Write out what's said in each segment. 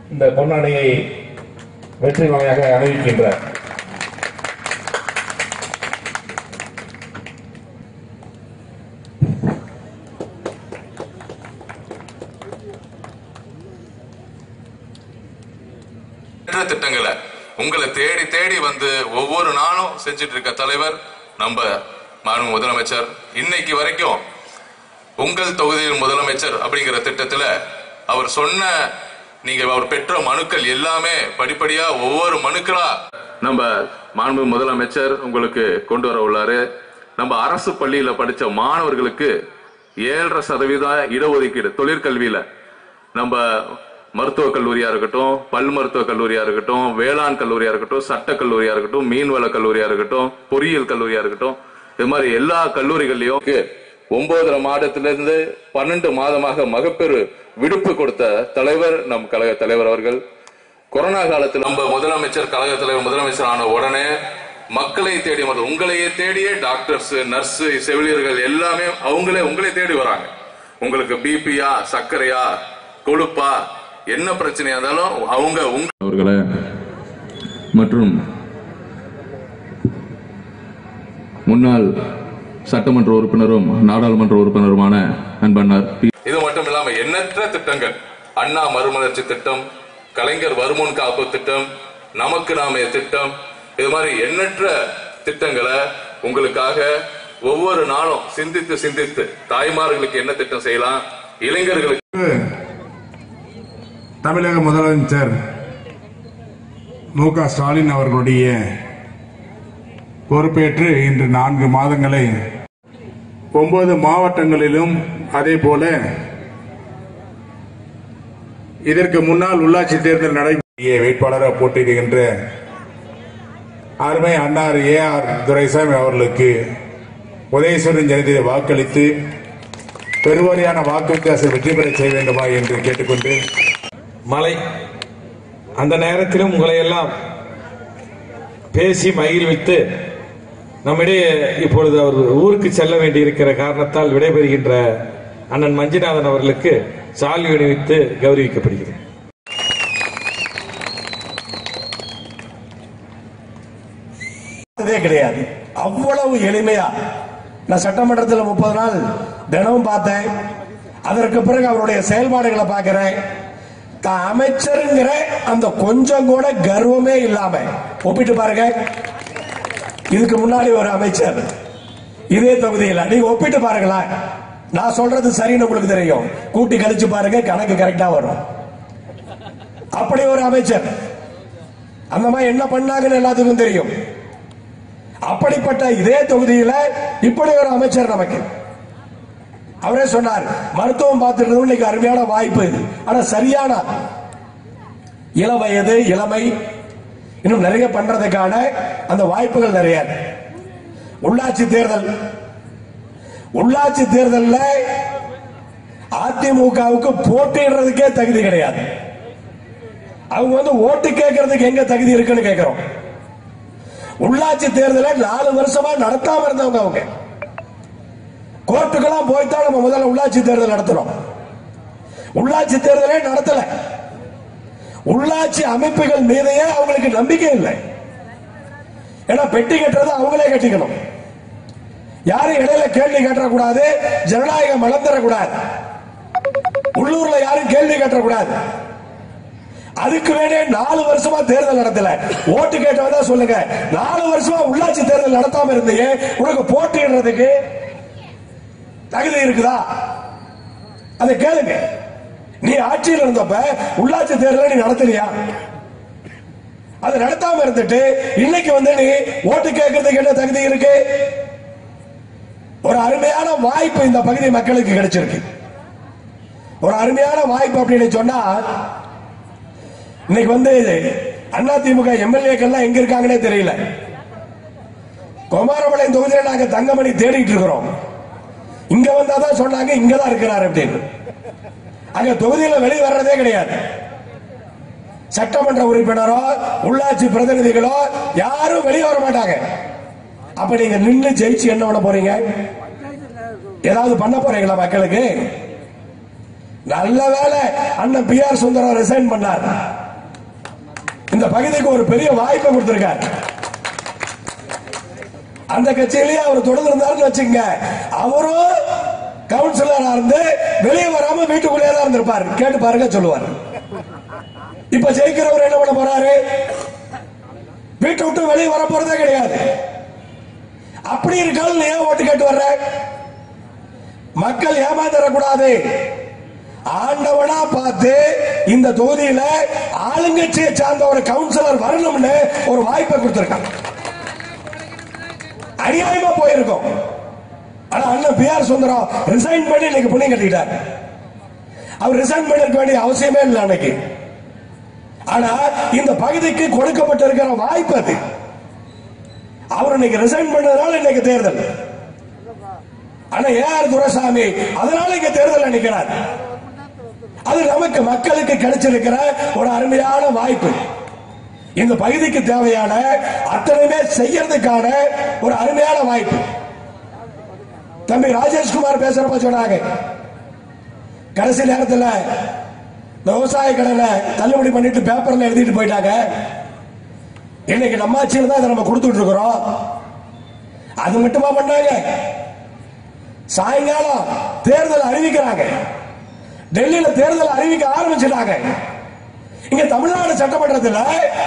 இந்த பொன்னாடையை வெற்றி மாலையாக அணிவிக்கின்றார் என்ற திட்டங்களை உங்களை தேடி தேடி வந்து ஒவ்வொரு நாளும் செஞ்சுட்டு இருக்க தலைவர் நம்ம மாண்பு முதலமைச்சர் இன்னைக்கு வரைக்கும் உங்கள் தொகுதியில் முதலமைச்சர் அப்படிங்கிற திட்டத்துல அவர் சொன்ன நீங்க அவர் பெற்ற மனுக்கள் எல்லாமே படிப்படியா ஒவ்வொரு மனுக்களா நம்ம மாண்பு முதலமைச்சர் உங்களுக்கு கொண்டு வர உள்ளாரு நம்ம அரசு பள்ளியில படிச்ச மாணவர்களுக்கு ஏழரை சதவீத இடஒதுக்கீடு தொழிற்கல்வியில நம்ம மருத்துவக் கல்லூரியா இருக்கட்டும் பல் மருத்துவக் கல்லூரியா இருக்கட்டும் வேளாண் கல்லூரியா இருக்கட்டும் சட்ட கல்லூரியா இருக்கட்டும் மீன்வள கல்லூரியா இருக்கட்டும் பொறியியல் கல்லூரியா இருக்கட்டும் இது மாதிரி எல்லா கல்லூரிகள்லயும் ஒன்பதரை மாதத்திலிருந்து பன்னெண்டு மாதமாக மகப்பேறு விடுப்பு கொடுத்த தலைவர் நம் கழக தலைவர் அவர்கள் கொரோனா காலத்தில் நம்ம முதலமைச்சர் கழக தலைவர் முதலமைச்சர் ஆன உடனே மக்களை தேடி வந்து உங்களையே தேடியே டாக்டர்ஸ் நர்ஸ் செவிலியர்கள் எல்லாமே அவங்களே உங்களே தேடி வராங்க உங்களுக்கு பிபியா சர்க்கரையா கொழுப்பா என்ன பிரச்சனையா இருந்தாலும் அவங்க உங்க அவர்களை மற்றும் முன்னாள் சட்டமன்ற உறுப்பினரும் நாடாளுமன்ற உறுப்பினருமான அன்பண்ணார் இது மட்டும் இல்லாம எண்ணற்ற திட்டங்கள் அண்ணா மறுமலர்ச்சி திட்டம் கலைஞர் வருமுன் காப்பு திட்டம் நமக்கு நாமே திட்டம் இது மாதிரி எண்ணற்ற திட்டங்களை உங்களுக்காக ஒவ்வொரு நாளும் சிந்தித்து சிந்தித்து தாய்மார்களுக்கு என்ன திட்டம் செய்யலாம் இளைஞர்களுக்கு தமிழக முதலமைச்சர் மு க ஸ்டாலின் அவர்களுடைய பொறுப்பேற்று இன்று நான்கு மாதங்களை ஒன்பது மாவட்டங்களிலும் அதே போல இதற்கு முன்னால் உள்ளாட்சி தேர்தல் நடைபெற வேட்பாளராக போட்டியிடுகின்ற அருமை அன்னார் ஏ ஆர் துரைசாமி அவர்களுக்கு உதயசூரன் ஜனதியை வாக்களித்து பெருவாரியான வாக்கு வித்தியாசம் வெற்றி பெற செய்ய வேண்டுமா என்று கேட்டுக்கொண்டு மழை அந்த நேரத்திலும் உங்களை எல்லாம் பேசி மகிழ்வித்து நம்மிடையே இப்பொழுது அவர் ஊருக்கு செல்ல வேண்டியிருக்கிற காரணத்தால் விடைபெறுகின்ற அண்ணன் மஞ்சுநாதன் அவர்களுக்கு சால்வி அணிவித்து கௌரவிக்கப்படுகிறது பார்த்ததே கிடையாது அவ்வளவு எளிமையா நான் சட்டமன்றத்தில் முப்பது நாள் தினமும் பார்த்தேன் அதற்கு பிறகு அவருடைய செயல்பாடுகளை பார்க்கிறேன் தான் அமைச்சருங்கிற அந்த கொஞ்சம் கூட கர்வமே இல்லாம ஒப்பிட்டு பாருங்க இதுக்கு முன்னாடி ஒரு அமைச்சர் இதே தொகுதியில் நீங்க ஒப்பிட்டு பாருங்களேன் நான் சொல்றது சரின்னு உங்களுக்கு தெரியும் கூட்டி கழிச்சு பாருங்க கணக்கு கரெக்டா வரும் அப்படி ஒரு அமைச்சர் அந்த மாதிரி என்ன பண்ணாங்கன்னு எல்லாத்துக்கும் தெரியும் அப்படிப்பட்ட இதே தொகுதியில இப்படி ஒரு அமைச்சர் நமக்கு அவரே சொன்னார் மருத்துவம் பார்த்துட்டு இன்னைக்கு அருமையான வாய்ப்பு இது ஆனா சரியான இள வயது இளமை இன்னும் நிறைய பண்றதுக்கான அந்த வாய்ப்புகள் நிறைய இருக்கு. உள்ளாட்சி தேர்தல் உள்ளாட்சி தேர்தல்ல அதிமுகவுக்கு போட்டியிடுறதுக்கே தகுதி கிடையாது அவங்க வந்து ஓட்டு கேட்கறதுக்கு எங்க தகுதி இருக்குன்னு கேட்கிறோம் உள்ளாட்சி தேர்தலை நாலு வருஷமா நடத்தாம இருந்தவங்க அவங்க கோர்ட்டுக்கெல்லாம் போய்தான் நம்ம முதல்ல உள்ளாட்சி தேர்தல் நடத்துறோம் உள்ளாட்சி தேர்தலே நடத்தல உள்ளாட்சி அமைப்புகள் மீதையே அவங்களுக்கு நம்பிக்கை இல்லை ஏன்னா பெட்டி கட்டுறது அவங்களே கட்டிக்கணும் யாரும் இடையில கேள்வி கேட்டக்கூடாது ஜனநாயகம் வளர்ந்துடக்கூடாது உள்ளூர்ல யாரும் கேள்வி கேட்டக்கூடாது அதுக்கு வேணே நாலு வருஷமா தேர்தல் நடத்தல ஓட்டு கேட்டவங்க தான் சொல்லுங்க நாலு வருஷமா உள்ளாட்சி தேர்தல் நடத்தாம இருந்தீங்க உனக்கு போட்டியிடுறதுக்கு தகுதி இருக்குதா அதை கேளுங்க நீ ஆட்சியில் இருந்தப்ப உள்ளாட்சி தேர்தலை நீ நடத்தலையா அதை நடத்தாம இருந்துட்டு இன்னைக்கு வந்து நீ ஓட்டு கேட்கறதுக்கு என்ன தகுதி இருக்கு ஒரு அருமையான வாய்ப்பு இந்த பகுதி மக்களுக்கு கிடைச்சிருக்கு ஒரு அருமையான வாய்ப்பு அப்படின்னு சொன்னா இன்னைக்கு வந்து அதிமுக எம்எல்ஏக்கள்லாம் எங்க இருக்காங்கன்னே தெரியல குமாரபாளையம் தொகுதியில நாங்க தங்கமணி தேடிட்டு இருக்கிறோம் இங்க வந்தாதான் சொன்னாங்க இங்கதான் இருக்கிறார் அப்படின்னு அங்க தொகுதியில வெளியே வர்றதே கிடையாது சட்டமன்ற உறுப்பினரோ உள்ளாட்சி பிரதிநிதிகளோ யாரும் வெளியே வர மாட்டாங்க அப்ப நீங்க நின்று ஜெயிச்சு என்ன பண்ண போறீங்க ஏதாவது பண்ண போறீங்களா மக்களுக்கு நல்ல வேலை அண்ணன் பி ஆர் சுந்தரம் ரிசைன் பண்ணார் இந்த பகுதிக்கு ஒரு பெரிய வாய்ப்பை கொடுத்திருக்கார் அந்த கட்சியிலேயே அவர் தொடர்ந்து இருந்தாருன்னு வச்சுங்க அவரும் கவுன்சிலரா இருந்து வெளியே வராம வீட்டுக்குள்ளேயே தான் இருந்திருப்பார் கேட்டு பாருங்க சொல்லுவார் இப்ப ஜெயிக்கிறவர் என்ன பண்ண போறாரு வீட்டை விட்டு வெளியே வர போறதே கிடையாது அப்படி இருக்காலும் நீ ஏன் ஓட்டு கேட்டு வர்ற மக்கள் ஏமாந்துடக்கூடாது ஆண்டவனா பார்த்து இந்த தொகுதியில ஆளுங்கட்சியை சார்ந்த ஒரு கவுன்சிலர் வரணும்னு ஒரு வாய்ப்பை கொடுத்திருக்கான் அநியாயமா போயிருக்கும் ஆனா அண்ணன் பி ஆர் சுந்தரம் ரிசைன் பண்ணி இன்னைக்கு புண்ணியம் கட்டிட்டார் அவர் ரிசைன் பண்ணிருக்க வேண்டிய அவசியமே இல்லை அன்னைக்கு ஆனா இந்த பகுதிக்கு கொடுக்கப்பட்டிருக்கிற வாய்ப்பு அது அவர் இன்னைக்கு ரிசைன் பண்ணதுனால இன்னைக்கு தேர்தல் ஆனா ஏஆர் துரைசாமி அதனால இங்க தேர்தல் நினைக்கிறார் அது நமக்கு மக்களுக்கு கிடைச்சிருக்கிற ஒரு அருமையான வாய்ப்பு இந்த பகுதிக்கு தேவையான அத்தனையுமே செய்யறதுக்கான ஒரு அருமையான வாய்ப்பு தம்பி ராஜேஷ்குமார் பேசுறப்ப சொன்னாங்க கடைசி நேரத்தில் இந்த விவசாய கடனை தள்ளுபடி பண்ணிட்டு பேப்பர்ல எழுதிட்டு போயிட்டாங்க இன்னைக்கு நம்ம ஆட்சியில் தான் இதை நம்ம கொடுத்துட்டு இருக்கிறோம் அது மட்டுமா பண்ணாங்க சாயங்காலம் தேர்தல் அறிவிக்கிறாங்க டெல்லியில தேர்தல் அறிவிக்க ஆரம்பிச்சிட்டாங்க இங்க தமிழ்நாடு சட்டமன்றத்தில்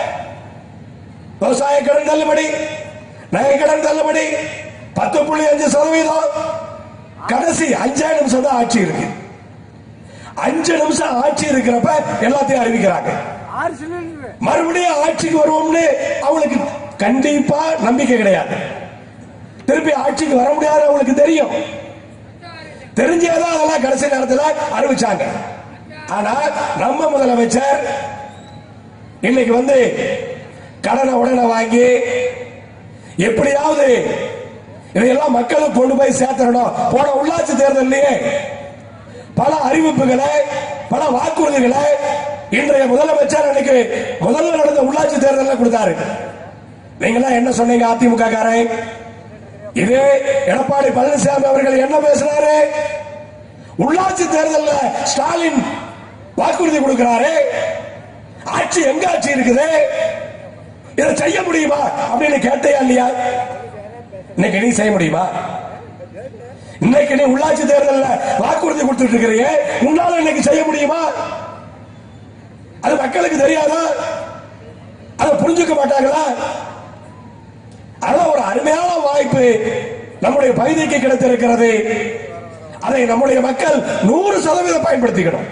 விவசாய கடன் தள்ளுபடி நகை கடன் தள்ளுபடி பத்து புள்ளி அஞ்சு சதவீதம் கடைசி அஞ்சே நிமிஷம் தான் ஆட்சி இருக்கு அஞ்சு நிமிஷம் ஆட்சி இருக்கிறப்ப எல்லாத்தையும் அறிவிக்கிறாங்க மறுபடியும் ஆட்சிக்கு வருவோம்னு அவங்களுக்கு கண்டிப்பா நம்பிக்கை கிடையாது திருப்பி ஆட்சிக்கு வர முடியாது அவங்களுக்கு தெரியும் தெரிஞ்சேதான் அதெல்லாம் கடைசி நேரத்தில் அறிவிச்சாங்க ஆனா நம்ம முதலமைச்சர் இன்னைக்கு வந்து கடனை உடனே வாங்கி எப்படியாவது இதையெல்லாம் மக்களுக்கு கொண்டு போய் சேர்த்தணும் போன உள்ளாட்சி தேர்தலையே பல அறிவிப்புகளை பல வாக்குறுதிகளை இன்றைய முதலமைச்சர் அன்னைக்கு முதல்ல நடந்த உள்ளாட்சி தேர்தலில் கொடுத்தாரு நீங்களாம் என்ன சொன்னீங்க அதிமுக காரன் இதே எடப்பாடி பழனிசாமி அவர்கள் என்ன பேசுறாரு உள்ளாட்சி தேர்தலில் ஸ்டாலின் வாக்குறுதி கொடுக்கிறாரு ஆட்சி எங்க ஆட்சி இருக்குது இதை செய்ய முடியுமா அப்படின்னு கேட்டையா இல்லையா இன்னைக்கு நீ செய்ய முடியுமா இன்னைக்கு நீ உள்ளாட்சி தேர்தலில் வாக்குறுதி கொடுத்துட்டு இருக்கிறீங்க உன்னால இன்னைக்கு செய்ய முடியுமா அது மக்களுக்கு தெரியாதா அதை புரிஞ்சுக்க மாட்டாங்களா அதெல்லாம் ஒரு அருமையான வாய்ப்பு நம்முடைய பகுதிக்கு கிடைத்திருக்கிறது அதை நம்முடைய மக்கள் நூறு சதவீதம் பயன்படுத்திக்கணும்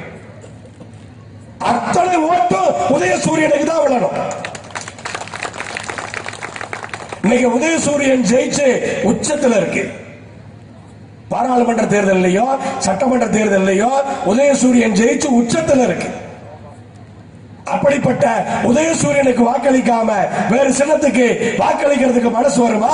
அத்தனை ஓட்டும் உதயசூரியனுக்கு தான் விழணும் இன்னைக்கு உதயசூரியன் ஜெயிச்சு உச்சத்துல இருக்கு பாராளுமன்ற தேர்தலையோ சட்டமன்ற தேர்தலையோ உதயசூரியன் ஜெயிச்சு உச்சத்துல இருக்கு அப்படிப்பட்ட உதயசூரியனுக்கு வாக்களிக்காம வேறு சின்னத்துக்கு வாக்களிக்கிறதுக்கு மனசு வருமா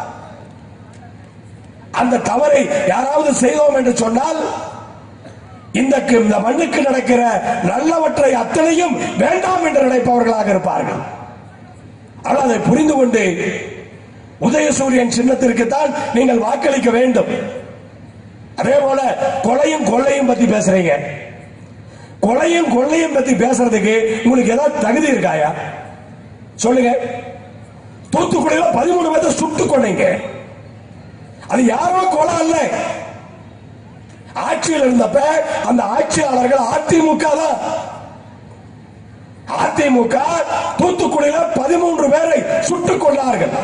அந்த தவறை யாராவது செய்தோம் என்று சொன்னால் இந்த இந்த மண்ணுக்கு நடக்கிற நல்லவற்றை அத்தனையும் வேண்டாம் என்று நினைப்பவர்களாக இருப்பார்கள் ஆனால் அதை புரிந்து கொண்டு உதயசூரியன் சின்னத்திற்கு தான் நீங்கள் வாக்களிக்க வேண்டும் அதே போல கொலையும் கொள்ளையும் பத்தி பேசுறீங்க கொலையும் கொள்ளையும் பத்தி பேசுறதுக்கு உங்களுக்கு ஏதாவது தகுதி இருக்காயா சொல்லுங்க தூத்துக்குடியில பதிமூணு பேர்த்த சுட்டு கொண்டீங்க அது யாரோ கொலை அல்ல ஆட்சியில் இருந்தப்ப அந்த ஆட்சியாளர்கள் அதிமுக தான் அதிமுக தூத்துக்குடியில பதிமூன்று பேரை சுட்டுக் கொண்டார்கள்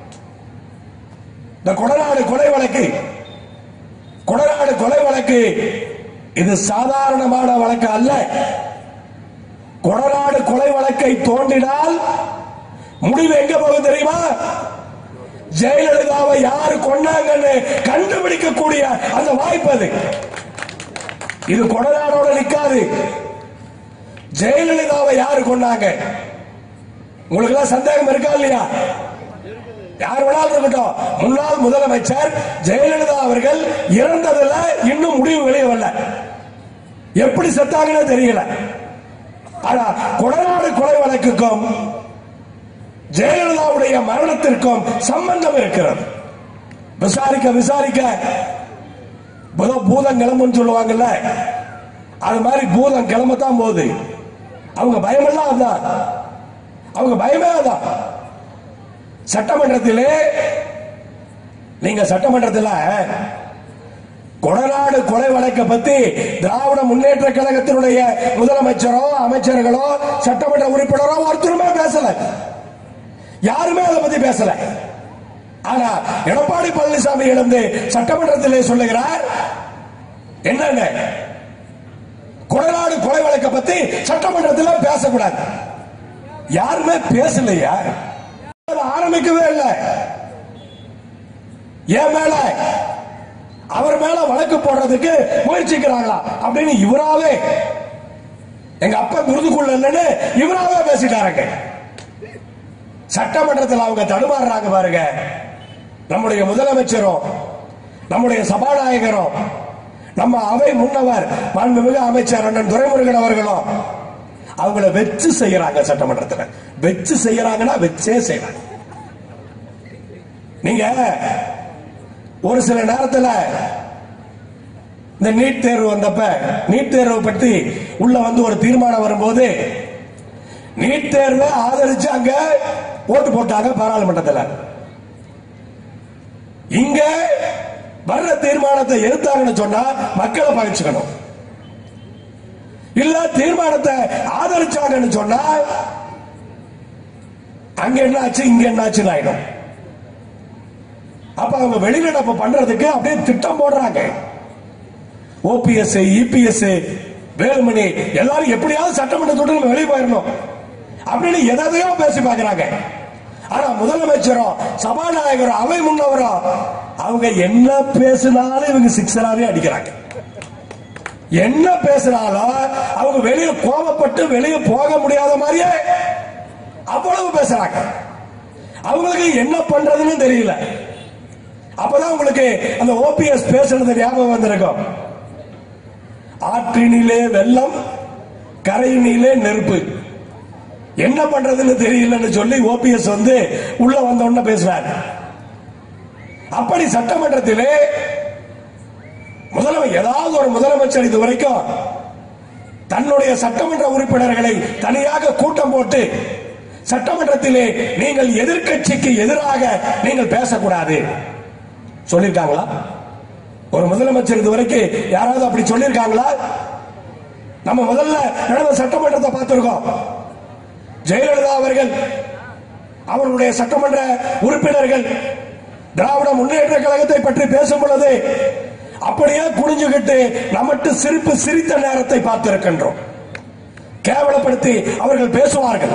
இந்த கொடநாடு கொலை வழக்கு கொடநாடு கொலை வழக்கு இது சாதாரணமான வழக்கு அல்ல கொடநாடு கொலை வழக்கை தோண்டினால் முடிவு எங்க போகும் தெரியுமா ஜெயலலிதாவை யாரு கொண்டாங்கன்னு கண்டுபிடிக்கக்கூடிய அந்த வாய்ப்பு அது இது கொடநாடோட நிக்காது ஜெயலலிதாவை யாரு கொண்டாங்க உங்களுக்கு எல்லாம் சந்தேகம் இருக்கா இல்லையா யார் வேணாலும் இருக்கட்டும் முன்னாள் முதலமைச்சர் ஜெயலலிதா அவர்கள் இறந்ததுல இன்னும் முடிவு வெளியே வரல எப்படி செத்தாங்கன்னு தெரியல ஆனா கொடநாடு கொலை வழக்குக்கும் ஜெயலலிதாவுடைய மரணத்திற்கும் சம்பந்தம் இருக்கிறது விசாரிக்க விசாரிக்க பூதம் கிளம்புன்னு சொல்லுவாங்கல்ல அது மாதிரி பூதம் கிளம்பத்தான் போகுது அவங்க பயமெல்லாம் அதான் அவங்க பயமே அதான் சட்டமன்றத்திலே நீங்க சட்டமன்றத்தில் கொடநாடு கொலை வழக்கை பத்தி திராவிட முன்னேற்ற கழகத்தினுடைய முதலமைச்சரோ அமைச்சர்களோ சட்டமன்ற உறுப்பினரோ ஒருத்தருமே பேசல யாருமே அதை பத்தி பேசல ஆனா எடப்பாடி பழனிசாமி எழுந்து சட்டமன்றத்திலே சொல்லுகிறார் என்னங்க கொடநாடு கொலை வழக்கை பத்தி சட்டமன்றத்தில் பேசக்கூடாது யாருமே பேசலையா அது ஆரம்பிக்கவே இல்லை என் மேல அவர் மேல வழக்கு போடுறதுக்கு முயற்சிக்கிறாங்களா அப்படின்னு இவராவே எங்க அப்பா விருதுக்குள்ள இல்லைன்னு இவராவே பேசிட்டாருங்க சட்டமன்றத்தில் அவங்க தடுமாறுறாங்க பாருங்க நம்முடைய முதலமைச்சரும் நம்முடைய சபாநாயகரும் நம்ம அவை முன்னவர் மாண்புமிகு அமைச்சர் அண்ணன் துரைமுருகன் அவர்களும் அவங்கள வச்சு செய்யறாங்க சட்டமன்றத்தில் வச்சு செய்யறாங்கன்னா வச்சே செய்யறாங்க நீங்க ஒரு சில நேரத்தில் இந்த நீட் தேர்வு வந்தப்ப நீட் தேர்வு பற்றி உள்ள வந்து ஒரு தீர்மானம் வரும்போது நீட் தேர்வை ஆதரிச்சு அங்க ஓட்டு போட்டாங்க பாராளுமன்றத்தில் இங்க வர்ற தீர்மானத்தை எதிர்த்தாங்கன்னு சொன்னா மக்களை பகிச்சுக்கணும் இல்ல தீர்மானத்தை ஆதரிச்சாங்கன்னு சொன்னா அங்க என்ன ஆச்சு இங்க என்ன ஆச்சுன்னு ஆயிடும் அப்ப அவங்க வெளிநடப்பு பண்றதுக்கு அப்படியே திட்டம் போடுறாங்க ஓபிஎஸ் இபிஎஸ் வேலுமணி எல்லாரும் எப்படியாவது சட்டமன்ற தொட்டு நம்ம வெளியே போயிடணும் அப்படின்னு எதையோ பேசி பார்க்கறாங்க ஆனா முதலமைச்சரும் சபாநாயகரும் அவை முன்னவரும் அவங்க என்ன பேசினாலும் இவங்க சிக்ஸராவே அடிக்கிறாங்க என்ன பேசினாலும் அவங்க வெளியே கோபப்பட்டு வெளியே போக முடியாத மாதிரியே அவ்வளவு பேசுறாங்க அவங்களுக்கு என்ன பண்றதுன்னு தெரியல அப்பதான் உங்களுக்கு அந்த ஓபிஎஸ் பேசுறது ஞாபகம் வந்திருக்கும் ஆற்றினிலே வெள்ளம் கரையினிலே நெருப்பு என்ன பண்றதுன்னு தெரியலன்னு சொல்லி ஓபிஎஸ் வந்து உள்ள வந்த உடனே பேசுறாரு அப்படி சட்டமன்றத்திலே முதலமைச்சர் ஏதாவது ஒரு முதலமைச்சர் இது வரைக்கும் தன்னுடைய சட்டமன்ற உறுப்பினர்களை தனியாக கூட்டம் போட்டு சட்டமன்றத்திலே நீங்கள் எதிர்க்கட்சிக்கு எதிராக நீங்கள் பேசக்கூடாது சொல்லிருக்காங்களா ஒரு முதலமைச்சர் இது வரைக்கும் யாராவது அப்படி சொல்லியிருக்காங்களா நம்ம முதல்ல நடந்த சட்டமன்றத்தை பார்த்திருக்கோம் ஜெயலலிதா அவர்கள் அவர்களுடைய சட்டமன்ற உறுப்பினர்கள் திராவிட முன்னேற்ற கழகத்தை பற்றி பேசும் பொழுது அப்படியே குனிஞ்சுகிட்டு நம்மட்டு சிரிப்பு சிரித்த நேரத்தை பார்த்திருக்கின்றோம் கேவலப்படுத்தி அவர்கள் பேசுவார்கள்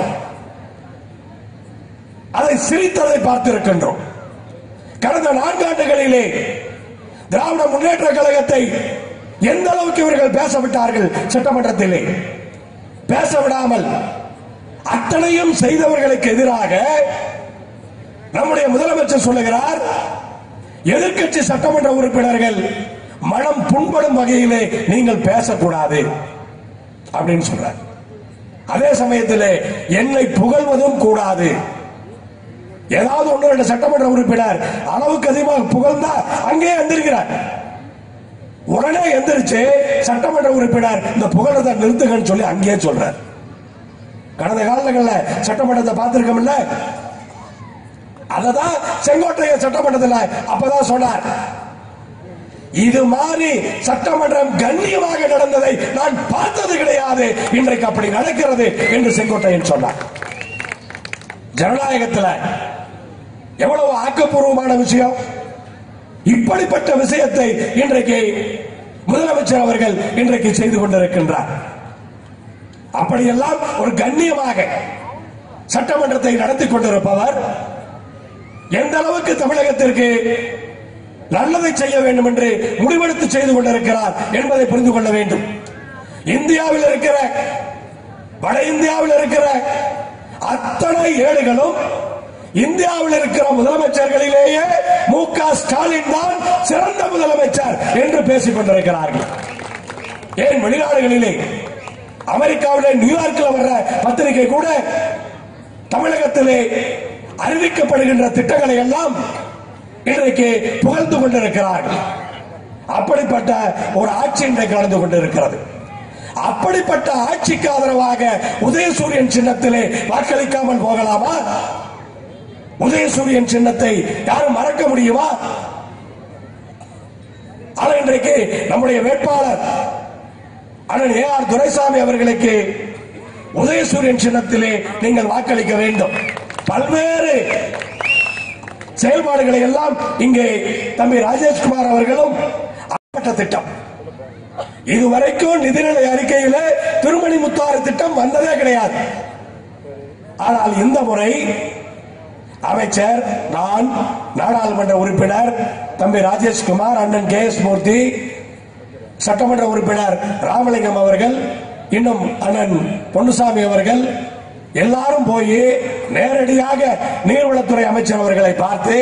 அதை சிரித்ததை பார்த்திருக்கின்றோம் கடந்த நான்காண்டுகளிலே திராவிட முன்னேற்ற கழகத்தை எந்த அளவுக்கு இவர்கள் பேச விட்டார்கள் சட்டமன்றத்திலே பேச விடாமல் அத்தனையும் செய்தவர்களுக்கு எதிராக நம்முடைய முதலமைச்சர் சொல்லுகிறார் எதிர்க்கட்சி சட்டமன்ற உறுப்பினர்கள் மனம் புண்படும் வகையிலே நீங்கள் பேசக்கூடாது அப்படின்னு சொல்றார் அதே சமயத்தில் என்னை புகழ்வதும் கூடாது ஏதாவது ஒன்று ரெண்டு சட்டமன்ற உறுப்பினர் அளவுக்கு அதிகமாக புகழ்ந்தா அங்கேயே எந்திருக்கிறார் உடனே எந்திரிச்சு சட்டமன்ற உறுப்பினர் இந்த புகழத்தை நிறுத்துங்கன்னு சொல்லி அங்கேயே சொல்றார் கடந்த காலங்களில் சட்டமன்றத்தை பார்த்திருக்கோம்ல அததான் செங்கோட்டைய சட்டமன்றத்தில் அப்பதான் சொன்னார் இது மாதிரி சட்டமன்றம் கண்ணியமாக நடந்ததை நான் பார்த்தது கிடையாது இன்றைக்கு அப்படி நடக்கிறது என்று செங்கோட்டையன் சொன்னார் ஜனநாயகத்தில் எவ்வளவு ஆக்கப்பூர்வமான விஷயம் இப்படிப்பட்ட விஷயத்தை இன்றைக்கு முதலமைச்சர் அவர்கள் இன்றைக்கு செய்து கொண்டிருக்கின்றார் அப்படியெல்லாம் ஒரு கண்ணியமாக சட்டமன்றத்தை நடத்தி கொண்டிருப்பவர் எந்த அளவுக்கு தமிழகத்திற்கு நல்லதை செய்ய வேண்டும் என்று முடிவெடுத்து செய்து கொண்டிருக்கிறார் என்பதை புரிந்து கொள்ள வேண்டும் இந்தியாவில் இருக்கிற வட இந்தியாவில் இருக்கிற அத்தனை ஏடுகளும் இந்தியாவில் இருக்கிற முதலமைச்சர்களிலேயே மு க ஸ்டாலின் தான் சிறந்த முதலமைச்சர் என்று பேசிக் கொண்டிருக்கிறார்கள் ஏன் வெளிநாடுகளிலே அமெரிக்காவிலே நியூயார்க்கில் வர்ற பத்திரிகை கூட தமிழகத்திலே அறிவிக்கப்படுகின்ற திட்டங்களை எல்லாம் இன்றைக்கு புகழ்ந்து கொண்டிருக்கிறார்கள் அப்படிப்பட்ட ஒரு ஆட்சி இன்றைக்கு நடந்து கொண்டிருக்கிறது அப்படிப்பட்ட ஆட்சிக்கு ஆதரவாக உதயசூரியன் சின்னத்திலே வாக்களிக்காமல் போகலாமா உதயசூரியன் சின்னத்தை யாரும் மறக்க முடியுமா ஆனால் இன்றைக்கு நம்முடைய வேட்பாளர் அண்ணன் ஏ ஆர் துரைசாமி அவர்களுக்கு உதயசூரியன் சின்னத்திலே நீங்கள் வாக்களிக்க வேண்டும் பல்வேறு செயல்பாடுகளை எல்லாம் இங்கே தம்பி ராஜேஷ்குமார் அவர்களும் அப்பட்ட திட்டம் இதுவரைக்கும் நிதிநிலை அறிக்கையில திருமணி முத்தாறு திட்டம் வந்ததே கிடையாது ஆனால் இந்த முறை அமைச்சர் நான் நாடாளுமன்ற உறுப்பினர் தம்பி ராஜேஷ்குமார் அண்ணன் கே எஸ் மூர்த்தி சட்டமன்ற உறுப்பினர் ராமலிங்கம் அவர்கள் இன்னும் அண்ணன் பொன்னுசாமி அவர்கள் எல்லாரும் போய் நேரடியாக நீர்வளத்துறை அமைச்சர் அவர்களை பார்த்து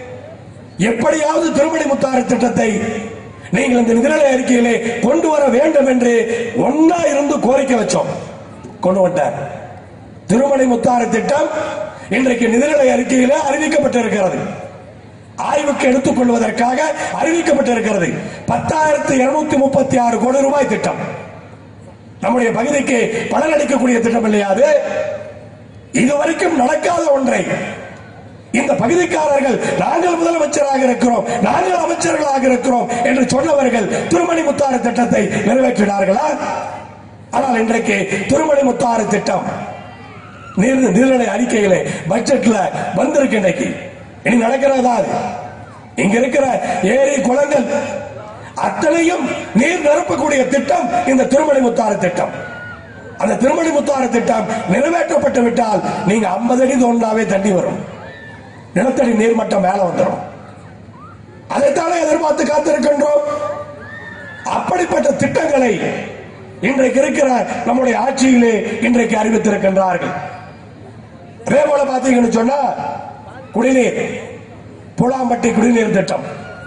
எப்படியாவது திருமணி முத்தாறு திட்டத்தை நீங்கள் இந்த நிதிநிலை அறிக்கையிலே கொண்டு வர வேண்டும் என்று ஒன்னா இருந்து கோரிக்கை வச்சோம் கொண்டு வந்தார் திருமணி முத்தாறு திட்டம் இன்றைக்கு நிதிநிலை அறிக்கையிலே அறிவிக்கப்பட்டிருக்கிறது ஆய்வுக்கு எடுத்துக் கொள்வதற்காக அறிவிக்கப்பட்டிருக்கிறது பத்தாயிரத்து இருநூத்தி முப்பத்தி ஆறு கோடி ரூபாய் திட்டம் நம்முடைய பகுதிக்கு பலனளிக்கக்கூடிய திட்டம் இல்லையா அது இதுவரைக்கும் நடக்காத ஒன்றை இந்த பகுதிக்காரர்கள் நாங்கள் முதலமைச்சராக இருக்கிறோம் நாங்கள் அமைச்சர்களாக இருக்கிறோம் என்று சொன்னவர்கள் திருமணி முத்தாறு திட்டத்தை நிறைவேற்றினார்களா ஆனால் இன்றைக்கு திருமணி முத்தாறு திட்டம் நீர் நிதிநிலை அறிக்கையிலே பட்ஜெட்ல வந்திருக்கு இன்னைக்கு இனி நடக்கிறதா அது? இங்க இருக்கிற ஏரி குளங்கள் அத்தனையும் நீர் நிரப்பக்கூடிய திட்டம் இந்த திருமணி முத்தாறு திட்டம் அந்த திருமணி முத்தாறு திட்டம் நிறைவேற்றப்பட்டு விட்டால் நீங்க 50 அடி தோண்டாவே தண்ணி வரும் நிலத்தடி நீர்மட்டம் மேல வந்துடும் அதைத்தானே எதிர்பார்த்து காத்திருக்கின்றோம் அப்படிப்பட்ட திட்டங்களை இன்றைக்கு இருக்கிற நம்முடைய ஆட்சியிலே இன்றைக்கு அறிவித்திருக்கின்றார்கள் அதே போல பாத்தீங்கன்னு சொன்னா குடிநீர் புலாம்பட்டி குடிநீர் திட்டம்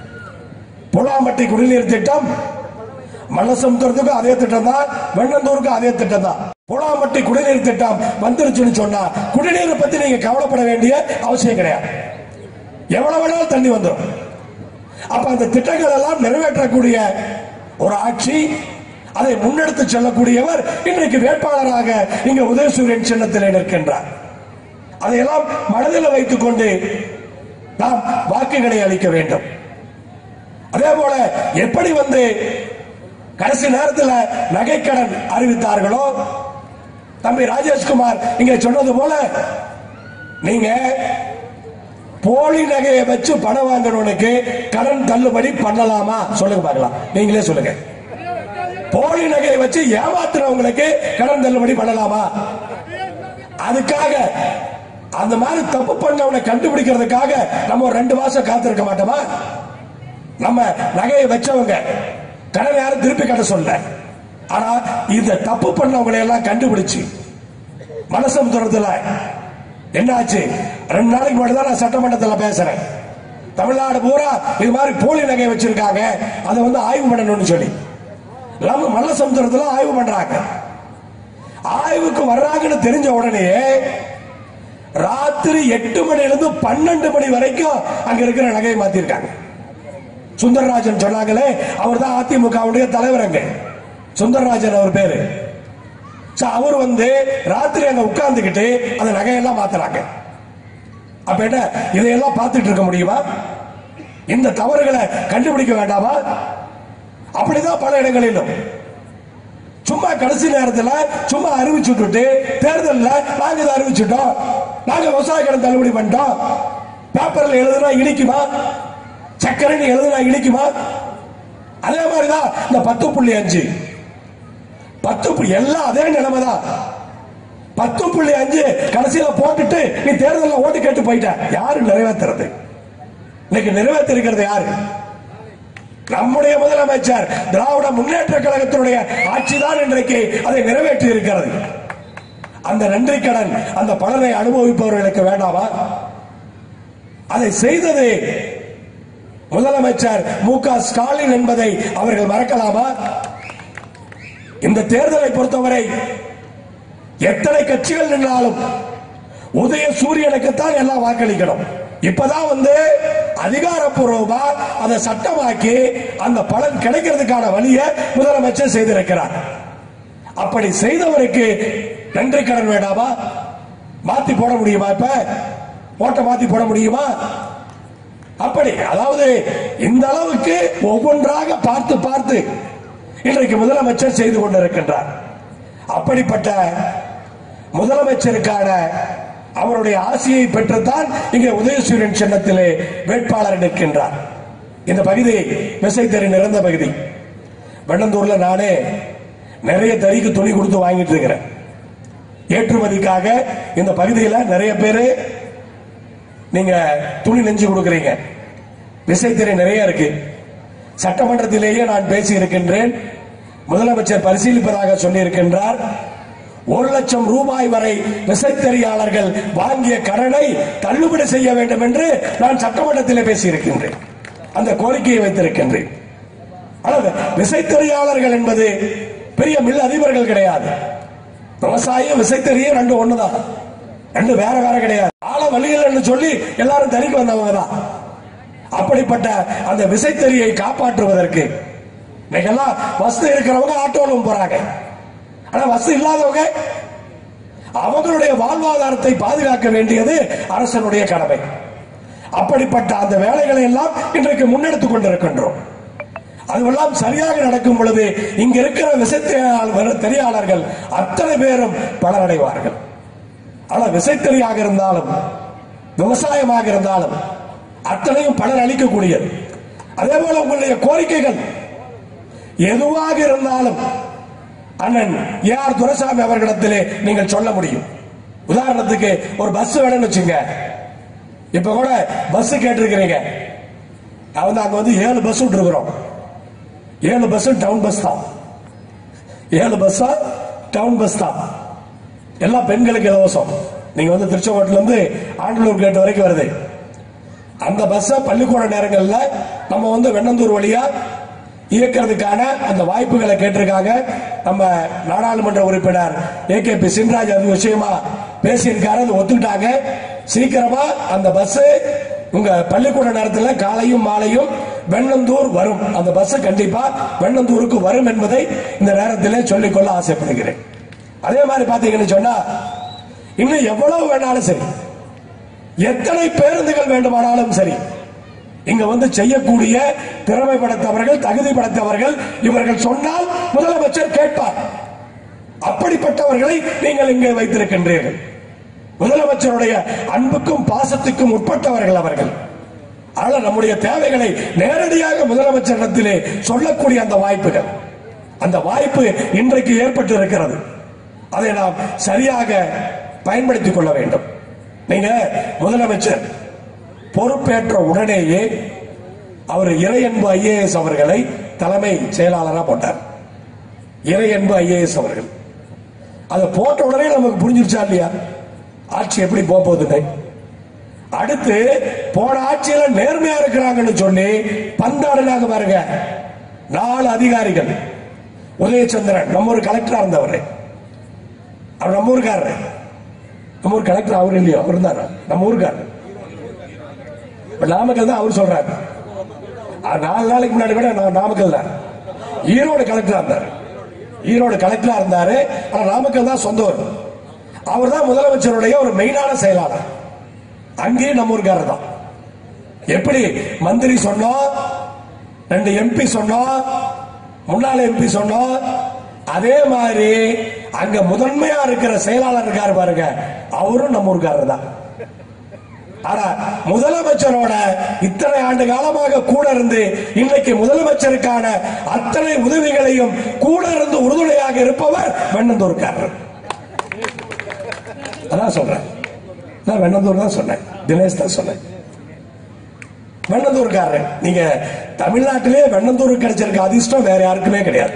புலாம்பட்டி குடிநீர் திட்டம் மல்லசமுத்திரத்துக்கும் அதே திட்டம் தான் வெண்ணந்தூருக்கும் அதே திட்டம் தான் புலாம்பட்டி குடிநீர் திட்டம் வந்துருச்சுன்னு சொன்னா குடிநீரை பத்தி நீங்க கவலைப்பட வேண்டிய அவசியம் கிடையாது எவ்வளவு வேணாலும் தண்ணி வந்துடும் அப்ப அந்த திட்டங்கள் எல்லாம் நிறைவேற்றக்கூடிய ஒரு ஆட்சி அதை முன்னெடுத்து செல்லக்கூடியவர் இன்றைக்கு வேட்பாளராக இங்க உதயசூரியன் சின்னத்தில் நிற்கின்றார் அதையெல்லாம் மனதில் வைத்துக் கொண்டு நாம் வாக்குகளை அளிக்க வேண்டும் அதே போல எப்படி வந்து கடைசி நேரத்தில் நகைக்கடன் அறிவித்தார்களோ தம்பி ராஜேஷ்குமார் இங்க சொன்னது போல நீங்க போலி நகையை வச்சு பணம் வாங்குறவனுக்கு கடன் தள்ளுபடி பண்ணலாமா சொல்லுங்க பார்க்கலாம் நீங்களே சொல்லுங்க போலி நகையை வச்சு ஏமாத்துறவங்களுக்கு கடன் தள்ளுபடி பண்ணலாமா அதுக்காக அந்த மாதிரி தப்பு பண்ணவனை கண்டுபிடிக்கிறதுக்காக நம்ம ஒரு ரெண்டு மாசம் காத்திருக்க மாட்டோமா நம்ம நகையை வச்சவங்க கடன் யாரும் திருப்பி கட்ட சொல்ல ஆனா இந்த தப்பு பண்ணவங்களை எல்லாம் கண்டுபிடிச்சு மனசமுத்திரத்துல என்னாச்சு ரெண்டு நாளைக்கு முன்னாடி தான் நான் சட்டமன்றத்தில் பேசுறேன் தமிழ்நாடு பூரா இது மாதிரி போலி நகை வச்சிருக்காங்க அதை வந்து ஆய்வு பண்ணணும்னு சொல்லி நம்ம மல்லசமுத்திரத்துல ஆய்வு பண்றாங்க ஆய்வுக்கு வர்றாங்கன்னு தெரிஞ்ச உடனே ராத்திரி எட்டு மணில இருந்து பன்னெண்டு மணி வரைக்கும் அங்க இருக்கிற நகையை மாத்திருக்காங்க சுந்தரராஜன் சொன்னாங்களே அவர் தான் அதிமுகவுடைய தலைவர் அங்க சுந்தரராஜன் அவர் பேரு So, அவர் வந்து ராத்திரி அங்க உட்கார்ந்துகிட்டு அந்த நகையெல்லாம் மாத்துறாங்க அப்ப என்ன இதையெல்லாம் பார்த்துட்டு இருக்க முடியுமா இந்த தவறுகளை கண்டுபிடிக்க வேண்டாமா அப்படிதான் பல இடங்களிலும் சும்மா கடைசி நேரத்தில் சும்மா அறிவிச்சு விட்டுட்டு தேர்தலில் நாங்க இதை அறிவிச்சுட்டோம் நாங்க விவசாய கடன் தள்ளுபடி பண்ணிட்டோம் பேப்பர்ல எழுதுனா இடிக்குமா சக்கரைன்னு எழுதுனா இடிக்குமா அதே மாதிரிதான் இந்த பத்து புள்ளி அஞ்சு பத்து புள்ளி எல்லாம் அதே நிலைமை தான் பத்து புள்ளி அஞ்சு கடைசியில போட்டுட்டு நீ தேர்தலில் ஓட்டு கேட்டு போயிட்ட யாரு நிறைவேற்றுறது இன்னைக்கு நிறைவேற்றிருக்கிறது யாரு நம்முடைய முதலமைச்சர் திராவிட முன்னேற்ற கழகத்தினுடைய ஆட்சிதான் இன்றைக்கு அதை நிறைவேற்றி இருக்கிறது அந்த நன்றி கடன் அந்த பலனை அனுபவிப்பவர்களுக்கு வேண்டாமா அதை செய்தது முதலமைச்சர் மு க ஸ்டாலின் என்பதை அவர்கள் மறக்கலாமா இந்த தேர்தலை பொறுத்தவரை எத்தனை கட்சிகள் நின்றாலும் உதய சூரியனுக்குத்தான் எல்லாம் வாக்களிக்கணும் இப்பதான் வந்து அதிகாரப்பூர்வமா அதை சட்டமாக்கி அந்த பலன் கிடைக்கிறதுக்கான வழியை முதலமைச்சர் செய்திருக்கிறார் அப்படி செய்தவருக்கு நன்றி கடன் வேண்டாமா மாத்தி போட முடியுமா இப்ப ஓட்ட மாத்தி போட முடியுமா அப்படி அதாவது இந்த அளவுக்கு ஒவ்வொன்றாக பார்த்து பார்த்து இன்றைக்கு முதலமைச்சர் செய்து கொண்டிருக்கின்றார் அப்படிப்பட்ட முதலமைச்சருக்கான அவருடைய ஆசையை பெற்றுத்தான் இங்கே உதயசூரியன் சின்னத்திலே வேட்பாளர் நிற்கின்றார் இந்த பகுதி விசைத்தறி நிறைந்த பகுதி வெள்ளந்தூர்ல நானே நிறைய தறிக்கு துணி கொடுத்து வாங்கிட்டு இருக்கிறேன் ஏற்றுமதிக்காக இந்த பகுதியில் நிறைய பேரு நீங்க துணி நெஞ்சு கொடுக்குறீங்க விசைத்திரை நிறைய இருக்கு சட்டமன்றத்திலேயே நான் பேசி இருக்கின்றேன் முதலமைச்சர் பரிசீலிப்பதாக சொல்லியிருக்கின்றார் ஒரு லட்சம் ரூபாய் வரை விசைத்தறியாளர்கள் வாங்கிய கடனை தள்ளுபடி செய்ய வேண்டும் என்று நான் சட்டமன்றத்திலே பேசியிருக்கின்றேன் அந்த கோரிக்கையை வைத்திருக்கின்றேன் ஆனால் விசைத்தறியாளர்கள் என்பது பெரிய மில் அதிபர்கள் கிடையாது விவசாயம் விசைத்தறியும் ரெண்டு ஒண்ணுதான் ரெண்டு வேற வேற கிடையாது ஆள வழியில் சொல்லி எல்லாரும் தறிக்கு வந்தவங்க தான் அப்படிப்பட்ட அந்த விசைத்தறியை காப்பாற்றுவதற்கு இன்னைக்கெல்லாம் வசதி இருக்கிறவங்க ஆட்டோலும் போறாங்க ஆனா வசதி இல்லாதவங்க அவங்களுடைய வாழ்வாதாரத்தை பாதுகாக்க வேண்டியது அரசனுடைய கடமை அப்படிப்பட்ட அந்த வேலைகளை எல்லாம் இன்றைக்கு முன்னெடுத்துக் கொண்டிருக்கின்றோம் அதுவெல்லாம் சரியாக நடக்கும் பொழுது இங்க இருக்கிற விசைத்தறியாளர் தெரியாளர்கள் அத்தனை பேரும் பலனடைவார்கள் ஆனா விசைத்தறியாக இருந்தாலும் விவசாயமாக இருந்தாலும் அத்தனையும் பலன் அளிக்கக்கூடியது அதே போல உங்களுடைய கோரிக்கைகள் எதுவாக இருந்தாலும் அண்ணன் ஏ ஆர் துரைசாமி அவர்களிடத்திலே நீங்கள் சொல்ல முடியும் உதாரணத்துக்கு ஒரு பஸ் வேணும்னு வச்சுங்க இப்ப கூட பஸ் கேட்டிருக்கிறீங்க நான் வந்து அங்க வந்து ஏழு பஸ் விட்டுருக்கிறோம் ஏழு பஸ் டவுன் பஸ் தான் ஏழு பஸ் டவுன் பஸ் தான் எல்லாம் பெண்களுக்கு இலவசம் நீங்க வந்து திருச்செங்கோட்டுல இருந்து ஆண்டலூர் கேட் வரைக்கும் வருது அந்த பஸ் பள்ளிக்கூட நேரங்கள்ல நம்ம வந்து வெண்ணந்தூர் வழியா இயக்கிறதுக்கான அந்த வாய்ப்புகளை கேட்டிருக்காங்க நம்ம நாடாளுமன்ற உறுப்பினர் ஏ கே பி சின்ராஜ் அது விஷயமா பேசியிருக்காரு அதை ஒத்துக்கிட்டாங்க சீக்கிரமா அந்த பஸ் உங்க பள்ளிக்கூட நேரத்துல காலையும் மாலையும் வெண்ணந்தூர் வரும் அந்த பஸ் கண்டிப்பா வெண்ணந்தூருக்கு வரும் என்பதை இந்த நேரத்திலே சொல்லிக்கொள்ள ஆசைப்படுகிறேன் அதே மாதிரி பாத்தீங்கன்னு சொன்னா இன்னும் எவ்வளவு வேணாலும் சரி எத்தனை பேருந்துகள் வேண்டுமானாலும் சரி இங்க வந்து செய்யக்கூடிய திறமை படைத்தவர்கள் தகுதி படைத்தவர்கள் இவர்கள் சொன்னால் முதலமைச்சர் கேட்பார் அப்படிப்பட்டவர்களை நீங்கள் இங்கே வைத்திருக்கின்றீர்கள் முதலமைச்சருடைய அன்புக்கும் பாசத்துக்கும் உட்பட்டவர்கள் அவர்கள் ஆனால் நம்முடைய தேவைகளை நேரடியாக முதலமைச்சரிடத்திலே சொல்லக்கூடிய அந்த வாய்ப்புகள் அந்த வாய்ப்பு இன்றைக்கு ஏற்பட்டு இருக்கிறது அதை நாம் சரியாக பயன்படுத்திக் கொள்ள வேண்டும் நீங்க முதலமைச்சர் பொறுப்பேற்ற உடனேயே அவர் இறையன்பு ஐஏஎஸ் அவர்களை தலைமை செயலாளராக போட்டார் இறையன்பு ஐஏஎஸ் அவர்கள் அதை போட்ட உடனே நமக்கு புரிஞ்சிருச்சா இல்லையா ஆட்சி எப்படி போக போகுதுன்னு அடுத்து போன ஆட்சியில நேர்மையா இருக்கிறாங்கன்னு சொல்லி பந்தாடுனாங்க பாருங்க நாலு அதிகாரிகள் உதயச்சந்திரன் நம்ம ஒரு கலெக்டரா இருந்தவர் அவர் நம்ம ஊருக்காரரு நம்ம ஊர் கலெக்டர் அவர் இல்லையோ அவர் இருந்தார் நம்ம ஊருக்காரர் இப்ப நாமக்கல் தான் அவர் சொல்றாரு அஹ் நாலு நாளைக்கு முன்னாடி கூட நான் நாமக்கல் தான் ஈரோடு கலெக்டரா இருந்தார் ஈரோடு கலெக்டரா இருந்தாரு ஆனா நாமக்கல் தான் சொந்த ஊர் அவர் தான் முதலமைச்சருடைய ஒரு மெயினான செயலாளர் அங்கேயும் நம்ம ஊருக்காரர் தான் எப்படி மந்திரி சொன்னோம் ரெண்டு எம்பி சொன்னோம் முன்னாள் எம்பி சொன்னோம் அதே மாதிரி அங்க முதன்மையா இருக்கிற செயலாளர் இருக்காரு பாருங்க அவரும் நம்ம ஊருக்காரர் தான் ஆனா முதலமைச்சரோட இத்தனை ஆண்டு காலமாக கூட இருந்து இன்னைக்கு முதலமைச்சருக்கான அத்தனை உதவிகளையும் கூட இருந்து உறுதுணையாக இருப்பவர் வெண்ணந்தூர்காரர் அதான் சொல்றேன் நான் வெண்ணந்தூர் தான் சொன்னேன் தினேஷ் தான் சொன்னேன் வெண்ணந்தூர்காரர் நீங்க தமிழ்நாட்டிலே வெண்ணந்தூருக்கு கிடைச்சிருக்க அதிர்ஷ்டம் வேற யாருக்குமே கிடையாது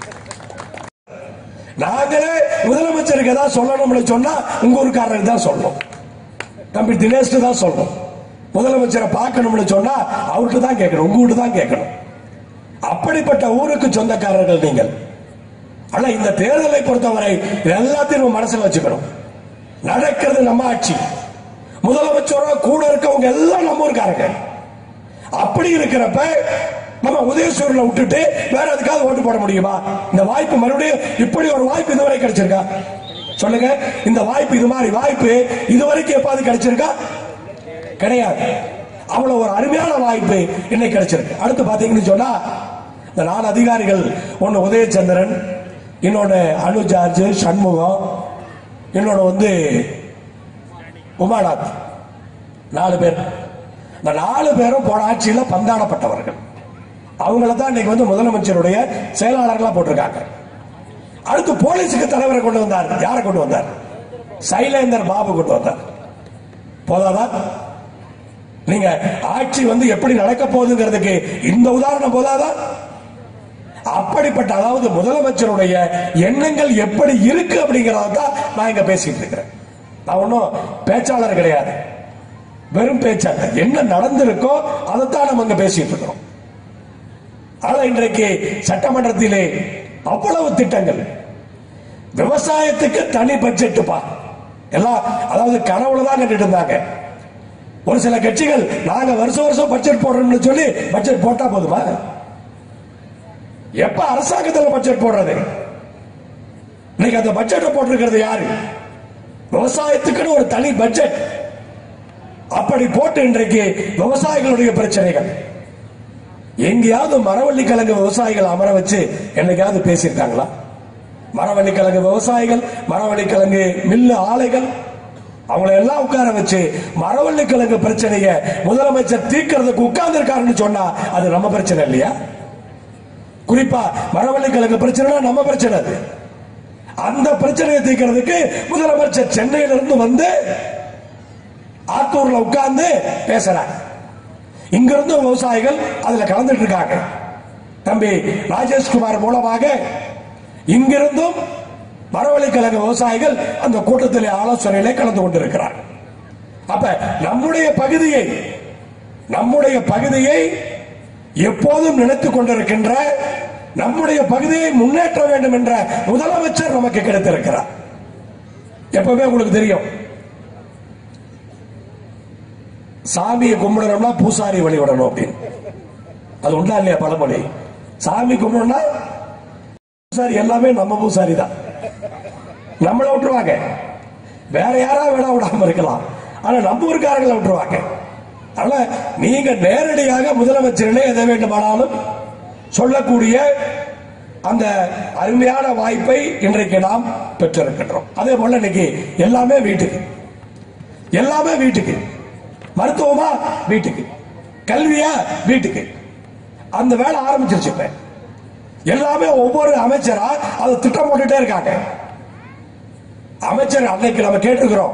நாங்களே முதலமைச்சருக்கு ஏதாவது சொல்லணும்னு சொன்னா உங்க ஊருக்காரருக்கு தான் சொல்லணும் தம்பி தினேஷ் தான் சொல்லணும் முதலமைச்சரை பார்க்கணும்னு சொன்னா அவருக்கு தான் கேட்கணும் உங்க வீட்டு தான் கேட்கணும் அப்படிப்பட்ட ஊருக்கு சொந்தக்காரர்கள் நீங்கள் ஆனா இந்த தேர்தலை பொறுத்தவரை இது எல்லாத்தையும் நம்ம மனசுல வச்சுக்கணும் நடக்கிறது நம்ம ஆட்சி முதலமைச்சரோட கூட இருக்கவங்க எல்லாம் நம்ம ஊருக்காரங்க அப்படி இருக்கிறப்ப நம்ம உதயசூரில் விட்டுட்டு வேற எதுக்காவது ஓட்டு போட முடியுமா இந்த வாய்ப்பு மறுபடியும் இப்படி ஒரு வாய்ப்பு இதுவரை கிடைச்சிருக்கா சொல்லுங்க இந்த வாய்ப்பு இது மாதிரி வாய்ப்பு இதுவரைக்கும் எப்பாவது கிடைச்சிருக்கா கிடையாது அவ்வளவு ஒரு அருமையான வாய்ப்பு இன்னைக்கு கிடைச்சிருக்கு அடுத்து பாத்தீங்கன்னு சொன்னா இந்த நாலு அதிகாரிகள் ஒன்னு உதயச்சந்திரன் இன்னொன்னு அனு ஜார்ஜ் சண்முகம் இன்னொன்னு வந்து உமாநாத் நாலு பேர் இந்த நாலு பேரும் போன ஆட்சியில் பந்தாடப்பட்டவர்கள் அவங்கள தான் இன்னைக்கு வந்து முதலமைச்சருடைய செயலாளர்களா போட்டிருக்காங்க அடுத்து போலீஸுக்கு தலைவரை கொண்டு வந்தார் யாரை கொண்டு வந்தார் சைலேந்தர் பாபு கொண்டு வந்தார் போதாதா நீங்க ஆட்சி வந்து எப்படி நடக்க போகுதுங்கிறதுக்கு இந்த உதாரணம் போதாதா அப்படிப்பட்ட அதாவது முதலமைச்சருடைய எண்ணங்கள் எப்படி இருக்கு அப்படிங்கறத தான் நான் இங்க பேசிட்டு இருக்கிறேன் நான் ஒன்றும் பேச்சாளர் கிடையாது வெறும் பேச்சாளர் என்ன நடந்திருக்கோ அதைத்தான் நம்ம இங்க பேசிட்டு இருக்கிறோம் ஆனா இன்றைக்கு சட்டமன்றத்திலே அவ்வளவு திட்டங்கள் விவசாயத்துக்கு தனி பட்ஜெட்டுப்பா எல்லாம் அதாவது கனவுல தான் கட்டிட்டு இருந்தாங்க ஒரு சில கட்சிகள் நாங்க வருஷம் வருஷம் பட்ஜெட் போடுறோம்னு சொல்லி பட்ஜெட் போட்டா போதுமா எப்ப அரசாங்கத்தில் பட்ஜெட் போடுறது இன்னைக்கு அந்த பட்ஜெட்டை போட்டிருக்கிறது யாரு விவசாயத்துக்குன்னு ஒரு தனி பட்ஜெட் அப்படி போட்டு இன்றைக்கு விவசாயிகளுடைய பிரச்சனைகள் எங்கேயாவது மரவள்ளி கிழங்கு விவசாயிகள் அமர வச்சு என்னைக்காவது பேசியிருக்காங்களா மரவள்ளி கிழங்கு விவசாயிகள் மரவள்ளி கிழங்கு மில்லு ஆலைகள் அவங்களை எல்லாம் உட்கார வச்சு மரவள்ளி கிழங்கு பிரச்சனைய முதலமைச்சர் தீர்க்கிறதுக்கு உட்கார்ந்து இருக்காருன்னு சொன்னா அது நம்ம பிரச்சனை இல்லையா குறிப்பா மரவள்ளி கிழங்கு பிரச்சனை நம்ம பிரச்சனை அது அந்த பிரச்சனையை தீர்க்கிறதுக்கு முதலமைச்சர் சென்னையில இருந்து வந்து ஆத்தூர்ல உட்கார்ந்து பேசுறாங்க இங்கிருந்து விவசாயிகள் அதுல கலந்துட்டு இருக்காங்க தம்பி ராஜேஷ்குமார் மூலமாக இங்கிருந்தும் மரவள்ளி கிழங்கு விவசாயிகள் அந்த கூட்டத்தில் ஆலோசனையிலே கலந்து கொண்டிருக்கிறார் அப்ப நம்முடைய பகுதியை நம்முடைய பகுதியை எப்போதும் நினைத்துக் கொண்டிருக்கின்ற நம்முடைய பகுதியை முன்னேற்ற வேண்டும் என்ற முதலமைச்சர் நமக்கு கிடைத்திருக்கிறார் எப்பவுமே உங்களுக்கு தெரியும் சாமியை கும்பிடணும்னா பூசாரி வழிவிடணும் அப்படின்னு அது உண்டா இல்லையா பழமொழி சாமி கும்பிடணும்னா பூசாரி எல்லாமே நம்ம பூசாரி தான் நம்மளை விட்டுருவாங்க வேற யாராவது வேணா விடாம இருக்கலாம் ஆனா நம்ம ஊருக்காரங்களை விட்டுருவாங்க அதனால நீங்க நேரடியாக முதலமைச்சரிலே எதை வேண்டுமானாலும் சொல்லக்கூடிய அந்த அருமையான வாய்ப்பை இன்றைக்கு நாம் பெற்றிருக்கின்றோம் அதே போல இன்னைக்கு எல்லாமே வீட்டுக்கு எல்லாமே வீட்டுக்கு மருத்துவமா வீட்டுக்கு கல்வியா வீட்டுக்கு அந்த வேலை ஆரம்பிச்சிருச்சு இப்ப எல்லாமே ஒவ்வொரு அமைச்சரா அதை திட்டம் போட்டுட்டே இருக்காங்க அமைச்சர் அன்னைக்கு நம்ம கேட்டிருக்கிறோம்